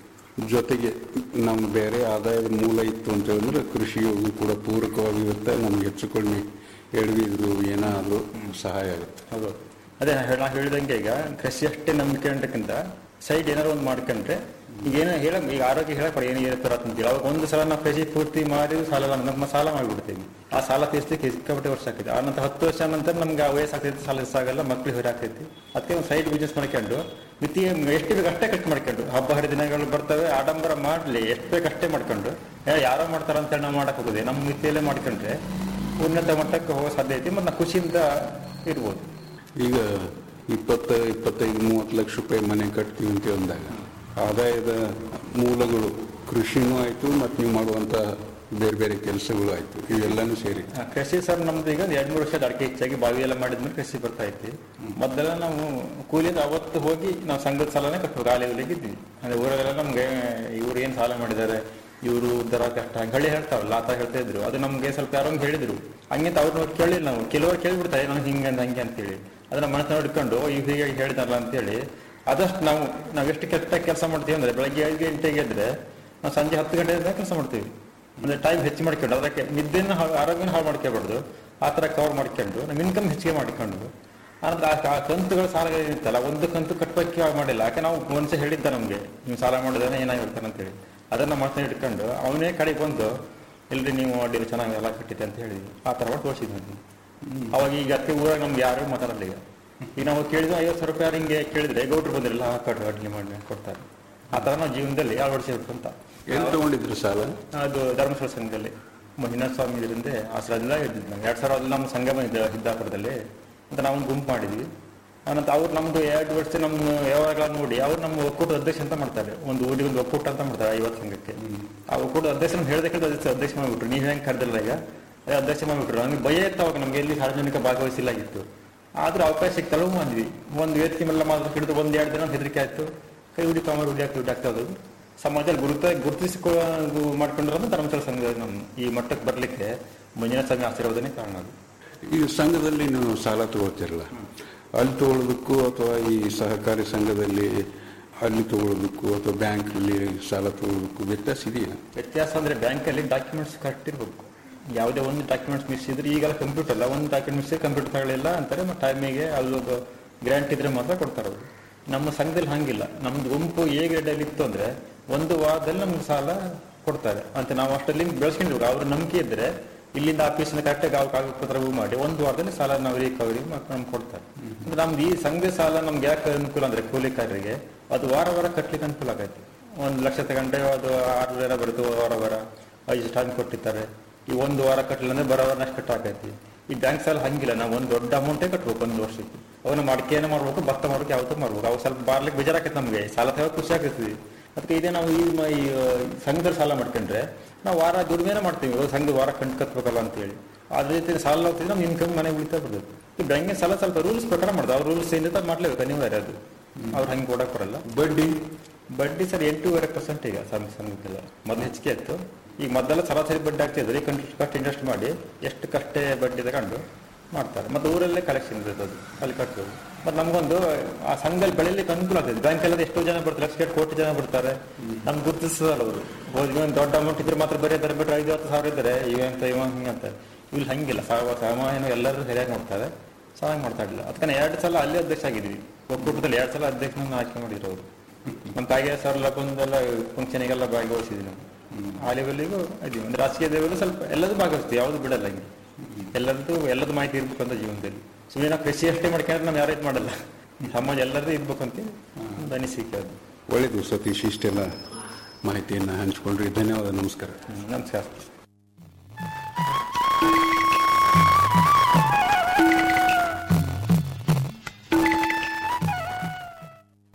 ಜೊತೆಗೆ ನಮ್ಮ ಬೇರೆ ಆದಾಯದ ಮೂಲ ಇತ್ತು ಅಂತ ಹೇಳಿದ್ರೆ ಕೃಷಿಯು ಕೂಡ ಪೂರಕವಾಗಿರುತ್ತೆ ನಮ್ಗೆ ಹೆಚ್ಚು ಕಡಿಮೆ ಎಡವಿದ್ರು ಏನಾದರೂ ಸಹಾಯ ಆಗುತ್ತೆ ಹೌದು ಅದೇ ನಾ ಹೇಳ- ನಾ ಹೇಳಿದಂಗೆ ಈಗ ಕೃಷಿ ಅಷ್ಟೇ ನಂಬಿಕೆ ಅಂತಕ್ಕಿಂತ ಸೈಡ್ ಏನಾದ್ರು ಒಂದು ಮಾಡ್ಕೊಂಡ್ರೆ ಈಗ ಏನೋ ಹೇಳ ಈಗ ಆರೋಗ್ಯ ಹೇಳಕ್ ಏನು ಇರ್ತಾರ ಅಂತೇಳಿ ಅವಾಗ ಒಂದು ಸಲ ನಾವು ಕೃಷಿ ಪೂರ್ತಿ ಮಾಡಿ ಸಾಲ ನಮ್ಮ ಸಾಲ ಮಾಡಿಬಿಡ್ತೀವಿ ಆ ಸಾಲ ತೀರ್ಸ್ಲಿಕ್ಕೆ ಸಿಕ್ಕಾಪಟ್ಟೆ ವರ್ಷ ಆಗ್ತೈತಿ ಆ ನಂತರ ಹತ್ತು ವರ್ಷ ನಂತರ ನಮ್ಗೆ ಆ ವಯಸ್ಸಾಗ್ತೈತಿ ಸಾಲ ಸಾಗಲ್ಲ ಮಕ್ಳಿಗೆ ಹೊರ ಆಗ್ತೈತಿ ಅದಕ್ಕೆ ಒಂದು ಸೈಡ್ ಬಿಸ್ನೆಸ್ ಮಾಡ್ಕೊಂಡು ಮಿತಿಗೆ ಎಷ್ಟು ಬೇಕು ಅಷ್ಟೇ ಖರ್ಚು ಮಾಡ್ಕೊಂಡು ಹಬ್ಬ ಹರಿದಿನಗಳು ಬರ್ತವೆ ಆಡಂಬರ ಮಾಡ್ಲಿ ಎಷ್ಟು ಬೇಕು ಅಷ್ಟೇ ಮಾಡ್ಕೊಂಡು ಏ, ಯಾರೋ ಮಾಡ್ತಾರ ಅಂತೇಳಿ ನಾವು ಮಾಡಕ್ ಹೋಗೋದೆ ನಮ್ಮ ಮಿತಿಯಲ್ಲೇ ಮಾಡ್ಕೊಂಡ್ರೆ ಉನ್ನತ ಮಟ್ಟಕ್ಕೆ ಹೋಗೋ ಸಾಧ್ಯ ಐತಿ ಮತ್ತು ನಾವು ಖುಷಿಯಿಂದ ಇರ್ಬೋದು ಈಗ ಇಪ್ಪತ್ತ ಇಪ್ಪತ್ತೈದು ಮೂವತ್ತು ಲಕ್ಷ ರೂಪಾಯಿ ಮನೆ ಕಟ್ತೀವಿ ಅಂತ ಅಂದಾಗ ಆದಾಯದ ಮೂಲಗಳು ಕೃಷಿನೂ ಆಯಿತು ಮತ್ತು ನೀವು ಮಾಡುವಂಥ ಬೇರೆ ಬೇರೆ ಕೆಲಸಗಳು ಆಯಿತು ಇವೆಲ್ಲನೂ ಸೇರಿ ಆ, ಕೃಷಿ ಸರ್ ನಮ್ದು ಈಗ ಒಂದು ಎರಡು ಮೂರು ವರ್ಷದ ಅಡಿಕೆ ಹೆಚ್ಚಾಗಿ ಬಾವಿ ಎಲ್ಲ ಮಾಡಿದ್ಮೇಲೆ ಕೃಷಿ ಬರ್ತಾ ಐತಿ ಮೊದಲೆಲ್ಲ ನಾವು ಕೂಲಿಯಿಂದ ಅವತ್ತು ಹೋಗಿ ನಾವು ಸಂಘದ ಸಾಲನೇ ಕಟ್ಟಬೇಕು ಆಲೆ ಇದ್ವಿ ಅಂದ್ರೆ ಊರಲ್ಲೆಲ್ಲ ನಮ್ಗೆ ಇವ್ರು ಏನ್ ಸಾಲ ಮಾಡಿದ್ದಾರೆ ಇವರು ದರ ಕಷ್ಟ ಹಳ್ಳಿ ಹೇಳ್ತಾವಲ್ಲ ಆ ಥರ ಹೇಳ್ತಾ ಇದ್ರು ಅದು ನಮ್ಗೆ ಸ್ವಲ್ಪ ಯಾರೋ ಒಂದ್ ಹೇಳಿದ್ರು ಹಂಗಿಂತ ಅವ್ರನ್ನ ಕೇಳಿಲ್ಲ ನಾವು ಕೆಲವರು ಕೇಳ್ಬಿಡ್ತಾರೆ ನನಗೆ ಹಿಂಗೆ ಅಂತ ಹಂಗೆ ಅಂತೇಳಿ ಅದನ್ನ ಮನಸ್ಸನ್ನ ಹಿಡ್ಕೊಂಡು ಈಗ ಹೀಗೆ ಹೇಳಿದಾರಲ್ಲ ಅಂತೇಳಿ ಆದಷ್ಟು ನಾವು ನಾವು ಎಷ್ಟು ಕೆಟ್ಟ ಕೆಲಸ ಮಾಡ್ತೀವಿ ಅಂದ್ರೆ ಬೆಳಗ್ಗೆ ಐದು ಗಂಟೆಗೆ ಎದ್ರೆ ನಾವು ಸಂಜೆ ಹತ್ತು ಗಂಟೆಯಿಂದ ಕೆಲಸ ಮಾಡ್ತೀವಿ ಅಂದ್ರೆ ಟೈಮ್ ಹೆಚ್ಚು ಮಾಡ್ಕೊಂಡು ಅದಕ್ಕೆ ನಿದ್ದೆನ ಹಾಳು- ಆರೋಗ್ಯನ ಹಾಳು ಮಾಡ್ಕೋಬಾರ್ದು ಆ ಥರ ಕವರ್ ಮಾಡ್ಕೊಂಡು ನಮ್ಮ ಇನ್ಕಮ್ ಹೆಚ್ಚಿಗೆ ಮಾಡ್ಕೊಂಡು ಆನಂತರ ಆ- ಆ ಕಂತುಗಳ ಸಾಲ ಏನಿತ್ತಲ್ಲ ಒಂದು ಕಂತು ಕಟ್ಟಬೇಕು ಮಾಡಿಲ್ಲ ಯಾಕೆ ನಾವು ಮನುಷ್ಯ ಹೇಳಿದ್ದ ನಮ್ಗೆ ನೀವು ಸಾಲ ಮಾಡಿದ್ರೆ ಏನಾಗಿರ್ತಾನೆ ಅಂತೇಳಿ ಅದನ್ನ ಮಾತನ್ನ ಇಟ್ಕೊಂಡು ಅವನೇ ಕಡೆ ಬಂದು ಇಲ್ರಿ ನೀವು ಅಡ್ಡಿಲ್ಲ ಚೆನ್ನಾಗಿ ಎಲ್ಲ ಕಟ್ಟಿದೆ ಅಂತ ಹೇಳಿದ್ವಿ ಆ ಥರ ಮಾಡಿ ತೋರಿಸಿದ್ವಿ ಅವಾಗ ಈಗ ಅತ್ತೆ ಊರಾಗ ನಮ್ಗೆ ಯಾರು ಮಾತಾಡಲ್ಲ ಈಗ ಈಗ ನಾವು ಕೇಳಿದ್ವಿ ಐವತ್ತು ಸಾವಿರ ರೂಪಾಯಿ ಹಿಂಗೆ ಕೇಳಿದ್ರೆ ಗೌಡ್ರು ಬಂದಿರಲ್ಲ ಹಾಕೊಡ್ರಿ ಅಡ್ಲಿ ಮಾಡಿ ಕೊಡ್ತಾರೆ ಆ ಥರ ನಾವು ಜೀವನದಲ್ಲಿ ಅಳವಡಿಸಿರ್ಬೇಕು ಅಂತ ಎಲ್ಲಿ ತಗೊಂಡಿದ್ರು ಸಾಲ ಅದು ಧರ್ಮಸ್ಥಳ ಸಂಘದಲ್ಲಿ ಮಂಜುನಾಥ ಸ್ವಾಮಿ ಇದರಿಂದ ಆಶ್ರಯದಿಂದ ಇದ್ದಿದ್ದು ನಾವು ಎರಡು ಸಾವಿರ ನಮ್ಮ ಸಂಗಮ ಇದೆ ಸಿದ್ದಾಪುರದಲ್ಲಿ ಅಂತ ನಾವೊಂದು ಗುಂಪು ಮಾಡಿದ್ವಿ ಅನಂತರ ಅವ್ರು ನಮ್ದು ಎರಡು ವರ್ಷ ನಮ್ಮ ವ್ಯವಹಾರಗಳನ್ನ ನೋಡಿ ಅವ್ರು ನಮ್ಮ ಒಕ್ಕೂಟದ ಅಧ್ಯಕ್ಷ ಅಂತ ಮಾಡ್ತಾರೆ ಒಂದು ಊರಿಗೆ ಒಂದು ಒಕ್ಕೂಟ ಅಂತ ಮಾಡ್ತಾರೆ ಐವತ್ತು ಸಂಘಕ್ಕೆ ಆ ಒಕ್ಕೂಟದ ಅಧ್ಯಕ್ಷ ನಮ್ಗೆ ಹೇಳ್ದೆ ಕೇಳಿದ ಅಧ್ಯಕ್ಷ ಅಧ್ಯಕ್ಷ ಮಾಡಿಬಿಟ್ರು ನೀವು ಹೆಂಗೆ ಕರೆದಿಲ್ಲ ಈಗ ಅದೇ ಅಧ್ಯಕ್ಷ ಮಾಡಿಬಿಟ್ರು ನಮಗೆ ಭಯ ಇತ್ತು ಅವಾಗ ನಮ್ಗೆ ಎಲ್ಲಿ ಸಾರ್ವಜನಿಕ ಭಾಗವಹಿಸಿಲ್ಲ ಆಗಿತ್ತು ಆದ್ರೂ ಅವಕಾಶ ಸಿಕ್ತಲ್ಲ ಮಾಡಿದ್ವಿ ಒಂದು ವ್ಯಕ್ತಿ ಮೇಲೆ ಮಾತ್ರ ಹಿಡಿದು ಒಂದ್ ಎರಡು ದಿನ ಹೆದರಿಕೆ ಆಯ್ತು ಕೈ ಹುಡಿ ಕಾಮರ್ ಹುಡಿ ಹಾಕಿ ಹುಡಿ ಆಗ್ತಾ ಹೋದವು ಸಮಾಜದಲ್ಲಿ ಗುರುತ ಗುರುತಿಸಿಕೊ ಮಾಡ್ಕೊಂಡಿರೋದು ಧರ್ಮಸ್ಥಳ ಸಂಘ ನಮ್ಮ ಈ ಮಟ್ಟಕ್ಕೆ ಬರ್ಲಿಕ್ಕೆ ಮಂಜುನಾಥ ಸ್ವಾಮಿ ಆಶೀರ್ವಾದನೇ ಕಾರಣ ಅದು ಈ ಸಂಘದಲ್ಲಿ ನೀವು ಸಾಲ ತಗೊಳ್ತಿರಲ್ಲ ಅಲ್ಲಿ ತಗೊಳ್ಳೋದಕ್ಕೂ ಅಥವಾ ಈ ಸಹಕಾರಿ ಸಂಘದಲ್ಲಿ ಅಲ್ಲಿ ತಗೊಳ್ಳೋದಕ್ಕೂ ಅಥವಾ ಬ್ಯಾಂಕಲ್ಲಿ ಸಾಲ ತಗೊಳ್ಳೋದಕ್ಕೂ ವ್ಯತ್ಯಾಸ ಇದೆಯಾ ವ್ಯತ್ಯಾಸ ಅಂದ್ರೆ ಬ್ಯಾಂಕಲ್ಲಿ ಡಾಕ್ಯುಮೆಂಟ್ಸ್ ಕರೆಕ್ಟ್ ಇರಬೇಕು ಯಾವುದೇ ಒಂದು ಡಾಕ್ಯುಮೆಂಟ್ಸ್ ಮಿಸ್ ಇದ್ರೆ ಈಗೆಲ್ಲ ಕಂಪ್ಯೂಟರ್ ಅಲ್ಲ ಒಂದು ಡಾಕ್ಯುಮೆಂಟ್ ಮಿಸ್ ಕಂಪ್ಯೂಟರ್ ತಗೊಳ್ಳಿಲ್ಲ ಅಂತಾರೆ ಮತ್ತೆ ಟೈಮಿಗೆ ಅಲ್ಲೊಂದು ಗ್ರಾಂಟ್ ಇದ್ರೆ ಮಾತ್ರ ಕೊಡ್ತಾರೆ ಅವರು ನಮ್ಮ ಸಂಘದಲ್ಲಿ ಹಂಗಿಲ್ಲ ನಮ್ದು ಗುಂಪು ಎ ಗ್ರೇಡಲ್ಲಿ ಇತ್ತು ಅಂದ್ರೆ ಒಂದು ವಾರದಲ್ಲಿ ನಮ್ಗೆ ಸಾಲ ಕೊಡ್ತಾರೆ ಅಂತ ನಾವು ಅಷ್ಟಲ್ಲಿ ಬೆಳೆಸ್ಕೊಂಡಿರ್ಬೇಕು ಅವ್ರ ನಂಬಿಕೆ ಇದ್ರೆ ಇಲ್ಲಿಂದ ಆಫೀಸಿಂದ ಕರೆಕ್ಟಾಗಿ ಅವ್ರು ಕಾಗದಪತ್ರ ಮಾಡಿ ಒಂದು ವಾರದಲ್ಲಿ ಸಾಲ ನಾವು ರಿಕವರಿ ನಮ್ಗೆ ಕೊಡ್ತಾರೆ ಅಂದ್ರೆ ನಮ್ದು ಈ ಸಂಘ ಸಾಲ ನಮ್ಗೆ ಯಾಕೆ ಅನುಕೂಲ ಅಂದ್ರೆ ಕೂಲಿಕಾರರಿಗೆ ಅದು ವಾರ ವಾರ ಕಟ್ಲಿಕ್ಕೆ ಅನುಕೂಲ ಆಗೈತೆ ಒಂದು ಲಕ್ಷ ತಗೊಂಡ್ರೆ ಅದು ಆರು ಬೇರೆ ಬರುತ್ತೆ ವಾರ ವಾರ ಐದು ಟೈಮ್ ಕೊಟ್ಟಿರ್ತಾರೆ ಈ ಒಂದು ವಾರ ಕಟ್ಟಲಿಲ್ಲ ಅಂದ್ರೆ ಬರೋ ವಾರ ನೆಕ್ಸ್ಟ್ ಕಟ್ಟಾಕೈತಿ ಈ ಬ್ಯಾಂಕ್ ಸಾಲ ಹಂಗಿಲ್ಲ ನಾವು ಒಂದು ದೊಡ್ಡ ಅಮೌಂಟೇ ಕಟ್ಬೇಕು ಒಂದು ವರ್ಷಕ್ಕೆ ಅವನ್ನ ಮಡಿಕೆನ ಮಾಡ್ಬೇಕು ಭತ್ತ ಮಾಡ್ಬೇಕು ಯಾವತ್ತೂ ಮಾಡ್ಬೇಕು ಅವು ಸ್ವಲ್ಪ ಬಾರ್ಲಿಕ್ಕೆ ಬೇಜಾರಾಕೈತೆ ನಮಗೆ ಸಾಲ ತಗೋ ಖುಷಿ ಆಗ್ತೈತಿ ಅದಕ್ಕೆ ಇದೇ ನಾವು ಈ ಮ- ಈ ಆ, ಸಂಘದಲ್ಲಿ ಸಾಲ ಮಾಡ್ಕೊಂಡ್ರೆ ನಾವು ವಾರ ದುಡಿಮೆನೇ ಮಾಡ್ತೀವಿ ಇವಾಗ ಸಂಘ ವಾರ ಕಂಡು ಕಟ್ಬೇಕಲ್ಲ ಅಂತೇಳಿ ಅದೇ ರೀತಿ ಸಾಲ ಹೋಗ್ತಿದ್ರೆ ನಮ್ಮ ಇನ್ಕಮ್ ಮನೆ ಉಳಿತಾ ಬರ್ತದೆ ಈ ಬ್ಯಾಂಕಿನ ಸಾಲ ಸ್ವಲ್ಪ ರೂಲ್ಸ್ ಪ್ರಕಾರ ಮಾಡ್ತಾರೆ ಅವ್ರ ರೂಲ್ಸ್ ಏನಿದೆ ಅದು ಮಾಡ್ಲೇಬೇಕು ಅನಿವಾರ್ಯ ಅದು ಅವ್ರು ಹಂಗೆ ಕೊಡಕ್ ಬರಲ್ಲ ಬಡ್ಡಿ ಬಡ್ಡಿ ಸರ್ ಎಂಟೂವರೆ ಪರ್ಸೆಂಟ್ ಈಗ ಸಂಘ ಸಂಘಕ್ಕೆಲ್ಲ ಮೊದಲು ಹೆಚ್ಚಿಗೆ ಇತ್ತು ಈಗ ಮೊದಲೆಲ್ಲ ಸರಾಸರಿ ಬಡ್ಡಿ ಆಗ್ತಿದ್ರೆ ಈಗ ಕಷ್ಟ ಇನ್ವೆಸ್ಟ್ ಮಾಡಿ ಎಷ್ಟು ಕಷ್ಟೇ ಬಡ್ಡಿ ತಗೊಂಡು ಮಾಡ್ತಾರೆ ಮತ್ತೆ ಊರಲ್ಲೇ ಕಲೆಕ್ಷನ್ ಇರ್ತದೆ ಅದು ಅಲ್ಲಿ ಕಟ್ಟೋದು ಮತ್ತೆ ನಮಗೊಂದು ಆ ಸಂಘದಲ್ಲಿ ಬೆಳೆಯಲಿಕ್ಕೆ ಅನುಕೂಲ ಆಗ್ತದೆ ಬ್ಯಾಂಕಲ್ಲಿ ಎಷ್ಟೋ ಜನ ಬರ್ತಾರೆ ಲಕ್ಷ ಕೋಟಿ ಜನ ಬರ್ತಾರೆ ನಮ್ಗೆ ಗುರುತಿಸಲ್ಲ ಅವರು ಹೋಗಿ ಒಂದು ದೊಡ್ಡ ಅಮೌಂಟ್ ಇದ್ರೆ ಮಾತ್ರ ಬರೀ ದರ ಬಿಟ್ಟರೆ ಐದು ಹತ್ತು ಸಾವಿರ ಇದ್ದಾರೆ ಇವ ಅಂತ ಇವ ಹಿಂಗೆ ಅಂತ ಇಲ್ಲಿ ಹಂಗಿಲ್ಲ ಸಾವ ಸಾಮಾನ್ಯ ಎಲ್ಲರೂ ಸರಿಯಾಗಿ ಮಾಡ್ತಾರೆ ಚೆನ್ನಾಗಿ ಮಾಡ್ತಾ ಇರಲಿಲ್ಲ ಅದಕ್ಕೆ ಎರಡು ಸಲ ಅಲ್ಲೇ ಅಧ್ಯಕ್ಷ ಆಗಿದ್ವಿ ಒಕ್ಕೂಟದಲ್ಲಿ ಎರಡು ಸಲ ಅಧ್ಯಕ್ಷನನ್ನ ಆಯ್ಕೆ ಮಾಡಿದ್ರು ಅವರು ನಮ್ಮ ತಾಯಿಗೆ ಸರ್ ಬಂದೆಲ್ಲ ಫಂಕ್ಷನಿಗೆಲ್ಲ ಭಾಗವಹಿಸಿದ್ವಿ ನಾವು ಆ ಲೆವೆಲ್ಲಿಗೂ ಇದೀವಿ ಅಂದ್ರೆ ರಾಜಕೀಯ ಲೆವೆಲ್ ಸ್ವಲ್ಪ ಎಲ್ಲದೂ ಭಾಗವಹಿಸ್ತೀವಿ ಯಾವುದು ಬಿಡಲ್ಲ ಹಿಂಗೆ ಎಲ್ಲರದ್ದು ಎಲ್ಲದ ಮಾಹಿತಿ ಇರ್ಬೇಕು ಅಂತ ಜೀವನದಲ್ಲಿ ಸುಮ್ಮನೆ ನಾವು ಕೃಷಿ ಅಷ್ಟೇ ಮಾಡ್ಕೊಂಡ್ರೆ ನಾವು ಯಾರು ಇದು ಮಾಡಲ್ಲ ಸಮಾಜ ಎಲ್ಲರದ್ದು ಇರ್ಬೇಕು ಅಂತ ಒಂದು ಅನಿಸಿಕೆ ಅದು ಒಳ್ಳೆಯದು ಸತೀಶ್ ಇಷ್ಟೆಲ್ಲ ಮಾಹಿತಿಯನ್ನು ಹಂಚಿಕೊಂಡ್ರಿ ಧನ್ಯವಾದ ನಮಸ್ಕಾರ ಹ್ಮ್, ನಮಸ್ಕಾರ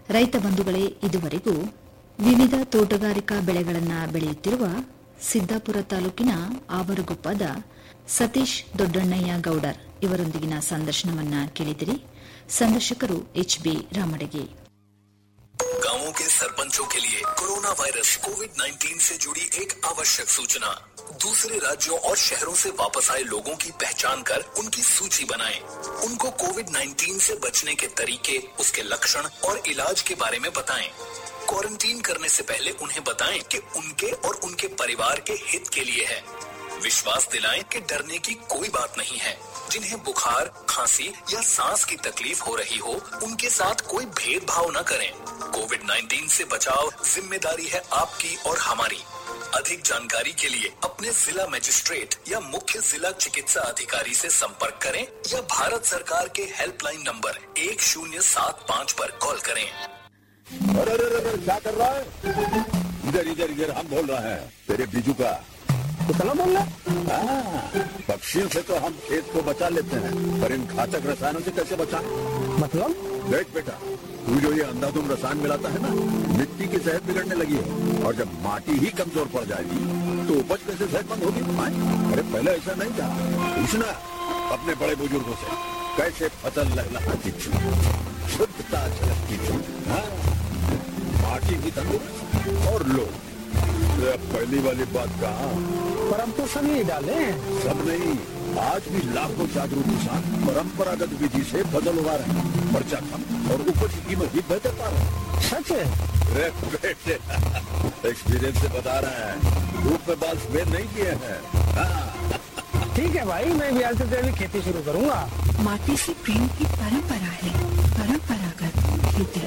ರೈತ ಬಂಧುಗಳೇ ಇದುವರೆಗೂ ವಿವಿಧ ತೋಟಗಾರಿಕಾ ಬೆಳೆಗಳನ್ನು ಬೆಳೆಯುತ್ತಿರುವ ಸಿದ್ದಾಪುರ ತಾಲೂಕಿನ ಆವರಗೊಪ್ಪದ ಸತೀಶ್ ದೊಡ್ಡಣ್ಣಯ್ಯ ಗೌಡರ್ ಇವರೊಂದಿಗಿನ ಸಂದರ್ಶನವನ್ನ ಕೇಳಿದಿರಿ ಸಂದರ್ಶಕರು ಎಚ್ಬಿ ರಾಮಡಗಿ गांवों के सरपंचों के लिए कोरोना वायरस कोविड 19 से जुड़ी एक आवश्यक सूचना दूसरे राज्यों और शहरों से वापस आए लोगों की पहचान कर उनकी सूची बनाएं। उनको कोविड 19 से बचने के तरीके उसके लक्षण और इलाज के बारे में बताएं। क्वारंटीन करने से पहले उन्हें बताएं कि उनके और उनके परिवार के हित के लिए है विश्वास दिलाएं कि डरने की कोई बात नहीं है जिन्हें बुखार खांसी या सांस की तकलीफ हो रही हो उनके साथ कोई भेदभाव न करें कोविड 19 से बचाव जिम्मेदारी है आपकी और हमारी अधिक जानकारी के लिए अपने जिला मजिस्ट्रेट या मुख्य जिला चिकित्सा अधिकारी से संपर्क करें या भारत सरकार के हेल्पलाइन नंबर एक शून्य सात पाँच पर कॉल करें अरे अरे अरे क्या कर रहा है इधर इधर इधर हम बोल रहे हैं तेरे बीजू का कुशला बोल रहा हाँ, पक्षियों से तो हम खेत को बचा लेते हैं पर इन घातक रसायनों से कैसे बचाएं? मतलब देख बेटा तू जो ये अंधाधुंध रसायन मिलाता है ना मिट्टी की सेहत बिगड़ने लगी है और जब माटी ही कमजोर पड़ जाएगी तो उपज कैसे सेहतमंद होगी हाँ? अरे पहले ऐसा नहीं था पूछना अपने बड़े बुजुर्गों से कैसे फसल लहलहाती थी शुद्धता झलकती थी हाँ? माटी भी तंदुरुस्त और लोग अरे अब पहली वाली बात कहा पर हम तो सब यही डाले हैं सब नहीं आज भी लाखों जागरूक किसान परंपरागत विधि से फसल उगा रहे हैं खर्चा कम और उपज की कीमत भी बेहतर पा रहे हैं सच है अरे बेटे एक्सपीरियंस से बता रहे हैं धूप में बाल सफेद नहीं किए हैं हाँ, ठीक है भाई मैं भी आज से तेरी खेती शुरू करूंगा माटी से प्रेम की परंपरा है परंपरागत खेती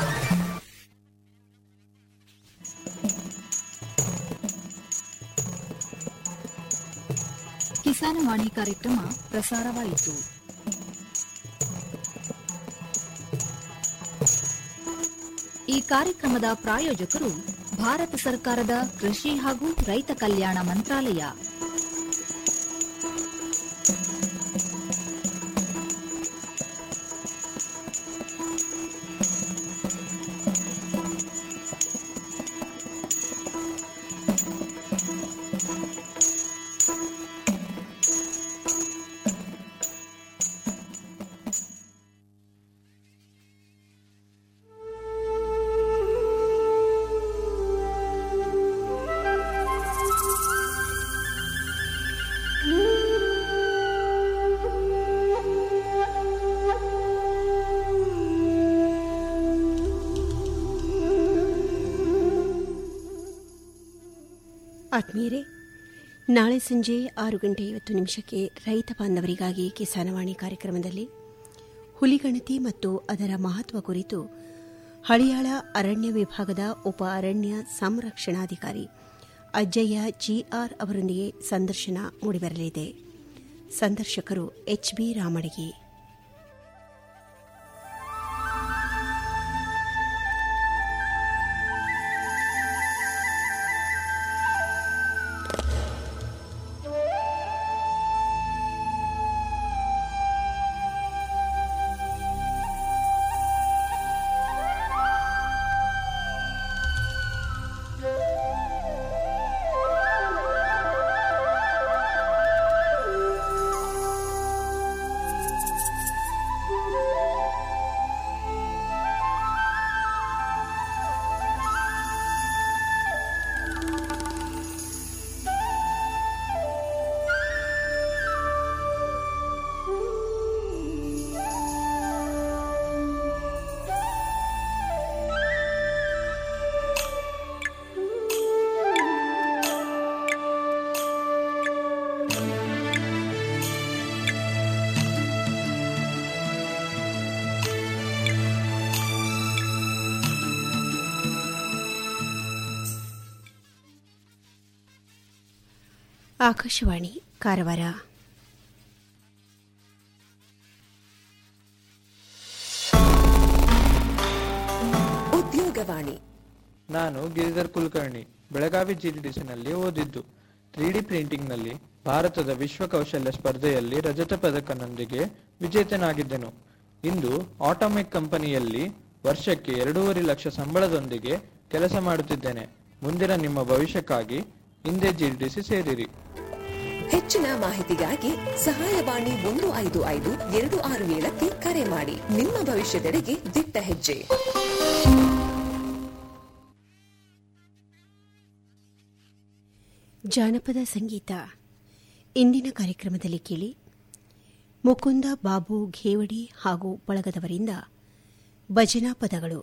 ಕಿಸಾನವಾಣಿ ಕಾರ್ಯಕ್ರಮ ಪ್ರಸಾರವಾಯಿತು ಈ ಕಾರ್ಯಕ್ರಮದ ಪ್ರಾಯೋಜಕರು ಭಾರತ ಸರ್ಕಾರದ ಕೃಷಿ ಹಾಗೂ ರೈತ ಕಲ್ಯಾಣ ಮಂತ್ರಾಲಯ ಆತ್ಮೀಯರೇ ನಾಳೆ ಸಂಜೆ ಆರು ಗಂಟೆ ಐವತ್ತು ನಿಮಿಷಕ್ಕೆ ರೈತ ಬಾಂಧವರಿಗಾಗಿ ಕಿಸಾನವಾಣಿ ಕಾರ್ಯಕ್ರಮದಲ್ಲಿ ಹುಲಿಗಣತಿ ಮತ್ತು ಅದರ ಮಹತ್ವ ಕುರಿತು ಹಳಿಯಾಳ ಅರಣ್ಯ ವಿಭಾಗದ ಉಪ ಅರಣ್ಯ ಸಂರಕ್ಷಣಾಧಿಕಾರಿ ಅಜ್ಜಯ್ಯ ಜಿಆರ್ ಅವರೊಂದಿಗೆ ಸಂದರ್ಶನ ಮೂಡಿಬರಲಿದೆ ಸಂದರ್ಶಕರು ಎಚ್ಬಿ ರಾಮಡಿಗೆ ಆಕಾಶವಾಣಿ ಕಾರವಾರ ಉದ್ಯೋಗವಾಣಿ ನಾನು ಗಿರಿಧರ್ ಕುಲಕರ್ಣಿ ಬೆಳಗಾವಿ ಜಿಡಿಡಿಸಿನಲ್ಲಿ ಓದಿದ್ದು ತ್ರೀ ಡಿ ಪ್ರಿಂಟಿಂಗ್ನಲ್ಲಿ ಭಾರತದ ವಿಶ್ವ ಕೌಶಲ್ಯ ಸ್ಪರ್ಧೆಯಲ್ಲಿ ರಜತ ಪದಕನೊಂದಿಗೆ ವಿಜೇತನಾಗಿದ್ದೆನು ಇಂದು ಆಟೋಮೆಕ್ ಕಂಪನಿಯಲ್ಲಿ ವರ್ಷಕ್ಕೆ ಎರಡೂವರೆ ಲಕ್ಷ ಸಂಬಳದೊಂದಿಗೆ ಕೆಲಸ ಮಾಡುತ್ತಿದ್ದೇನೆ ಮುಂದಿನ ನಿಮ್ಮ ಭವಿಷ್ಯಕ್ಕಾಗಿ ಹಿಂದೆ ಜಿಡಿಸಿ ಸೇರಿರಿ ಹೆಚ್ಚಿನ ಮಾಹಿತಿಗಾಗಿ ಸಹಾಯವಾಣಿ ಒಂದು ಐದು ಐದು ಎರಡು ಆರು ಏಳಕ್ಕೆ ಕರೆ ಮಾಡಿ ನಿಮ್ಮ ಭವಿಷ್ಯದೆಡೆಗೆ ದಿಟ್ಟ ಹೆಜ್ಜೆ ಜಾನಪದ ಸಂಗೀತ ಇಂದಿನ ಕಾರ್ಯಕ್ರಮದಲ್ಲಿ ಕೇಳಿ ಮುಕುಂದ ಬಾಬು ಘೇವಡಿ ಹಾಗೂ ಬಳಗದವರಿಂದ ಭಜನಾ ಪದಗಳು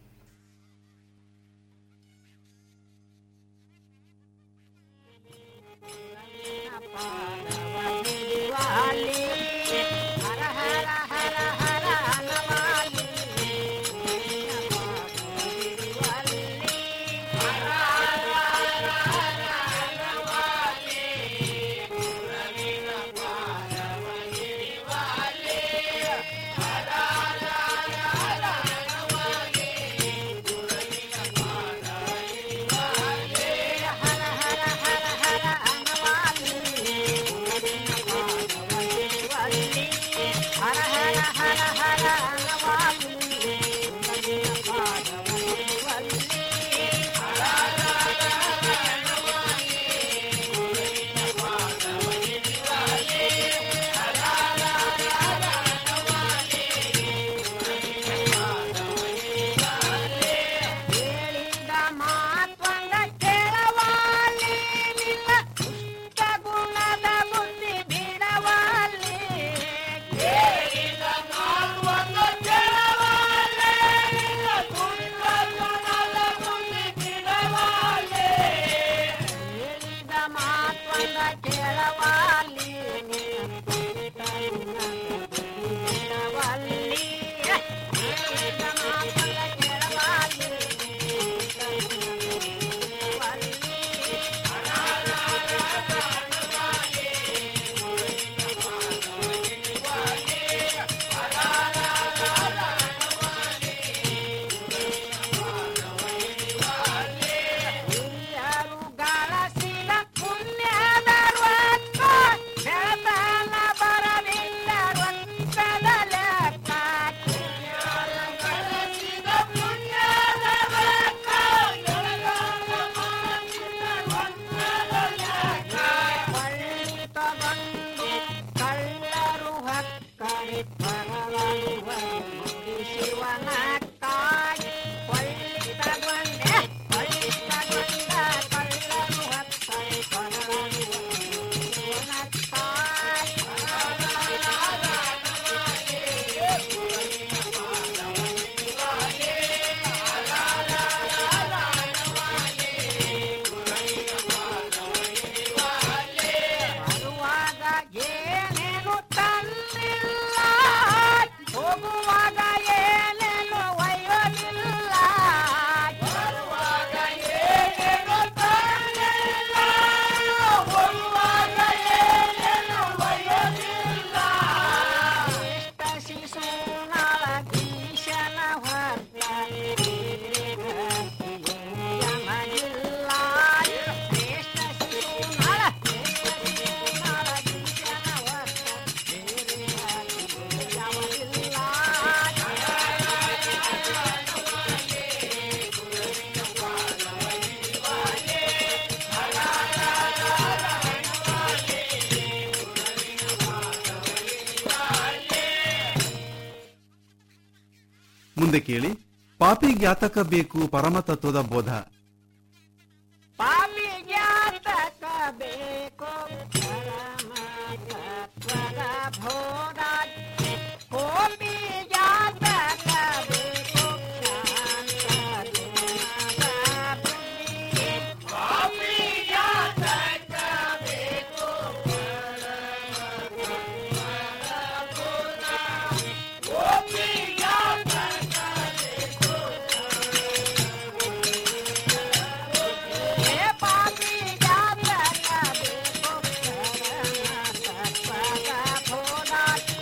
ಮುಂದೆ ಕೇಳಿ ಪಾಪಿ ಜ್ಞಾತಕ ಬೇಕು ಪರಮತತ್ವದ ಬೋಧ ಪಾಪಿ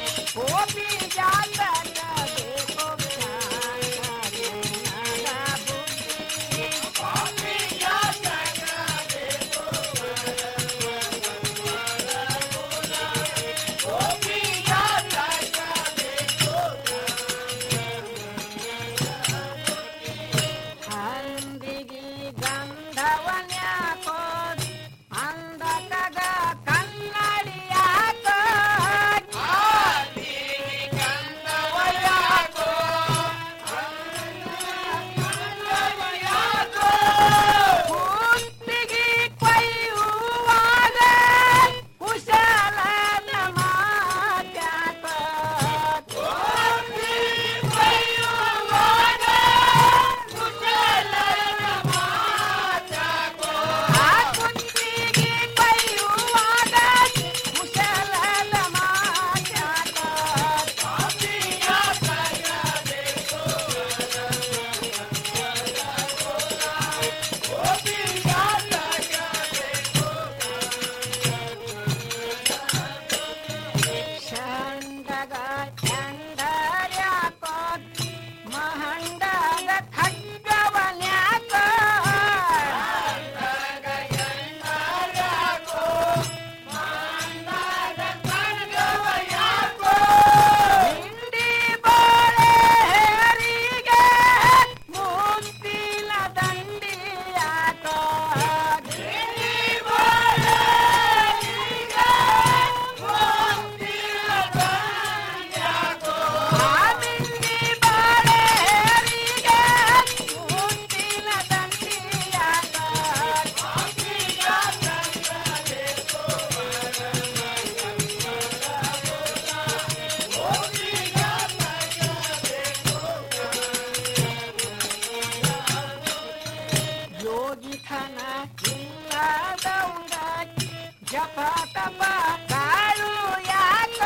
ಮಂಥನ ಇಲ್ಲದೌಡ ಜಪ ತಪ ಕಾಳು ಯಾಕ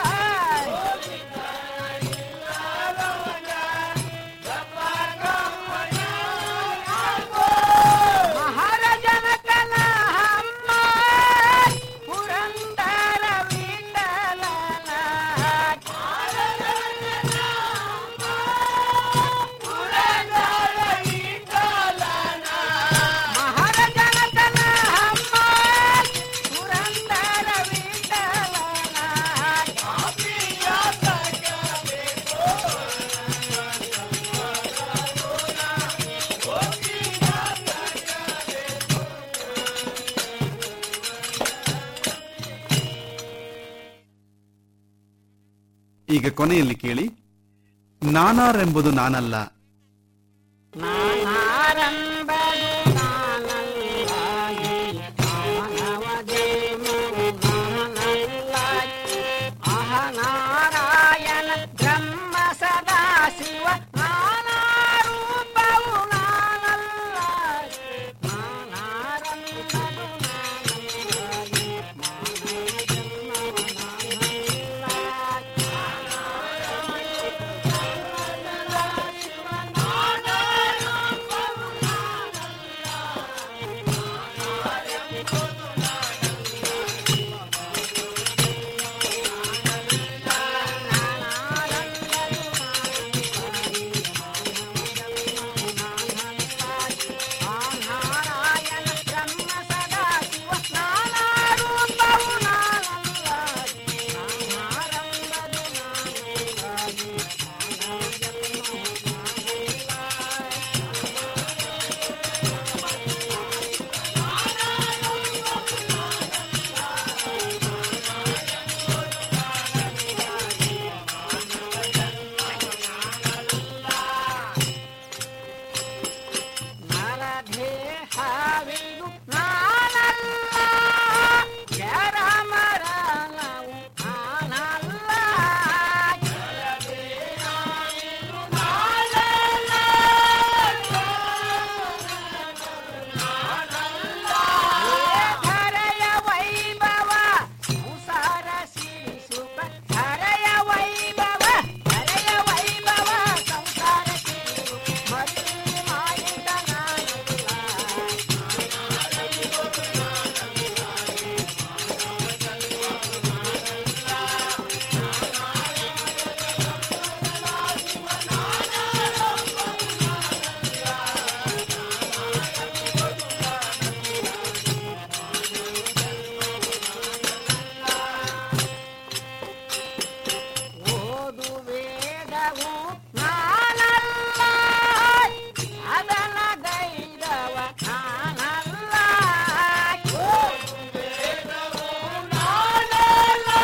ಮಹಾರಾಜನ ಕಲ ಹಮ್ಮ ಪುರಂದರ ವಿಠಲನ ಪುರಂದರ ವಿಠಲನ ಮಹಾರಾಜನ ಕಲ ಹಮ್ಮ ಪುರಂದರ ವಿಠಲನ ಕಾಪಿಯ ತಗಬೇಕು ಈಗ ಕೊನೆಯಲ್ಲಿ ಕೇಳಿ ನಾನಾರೆಂಬುದು ನಾನಲ್ಲ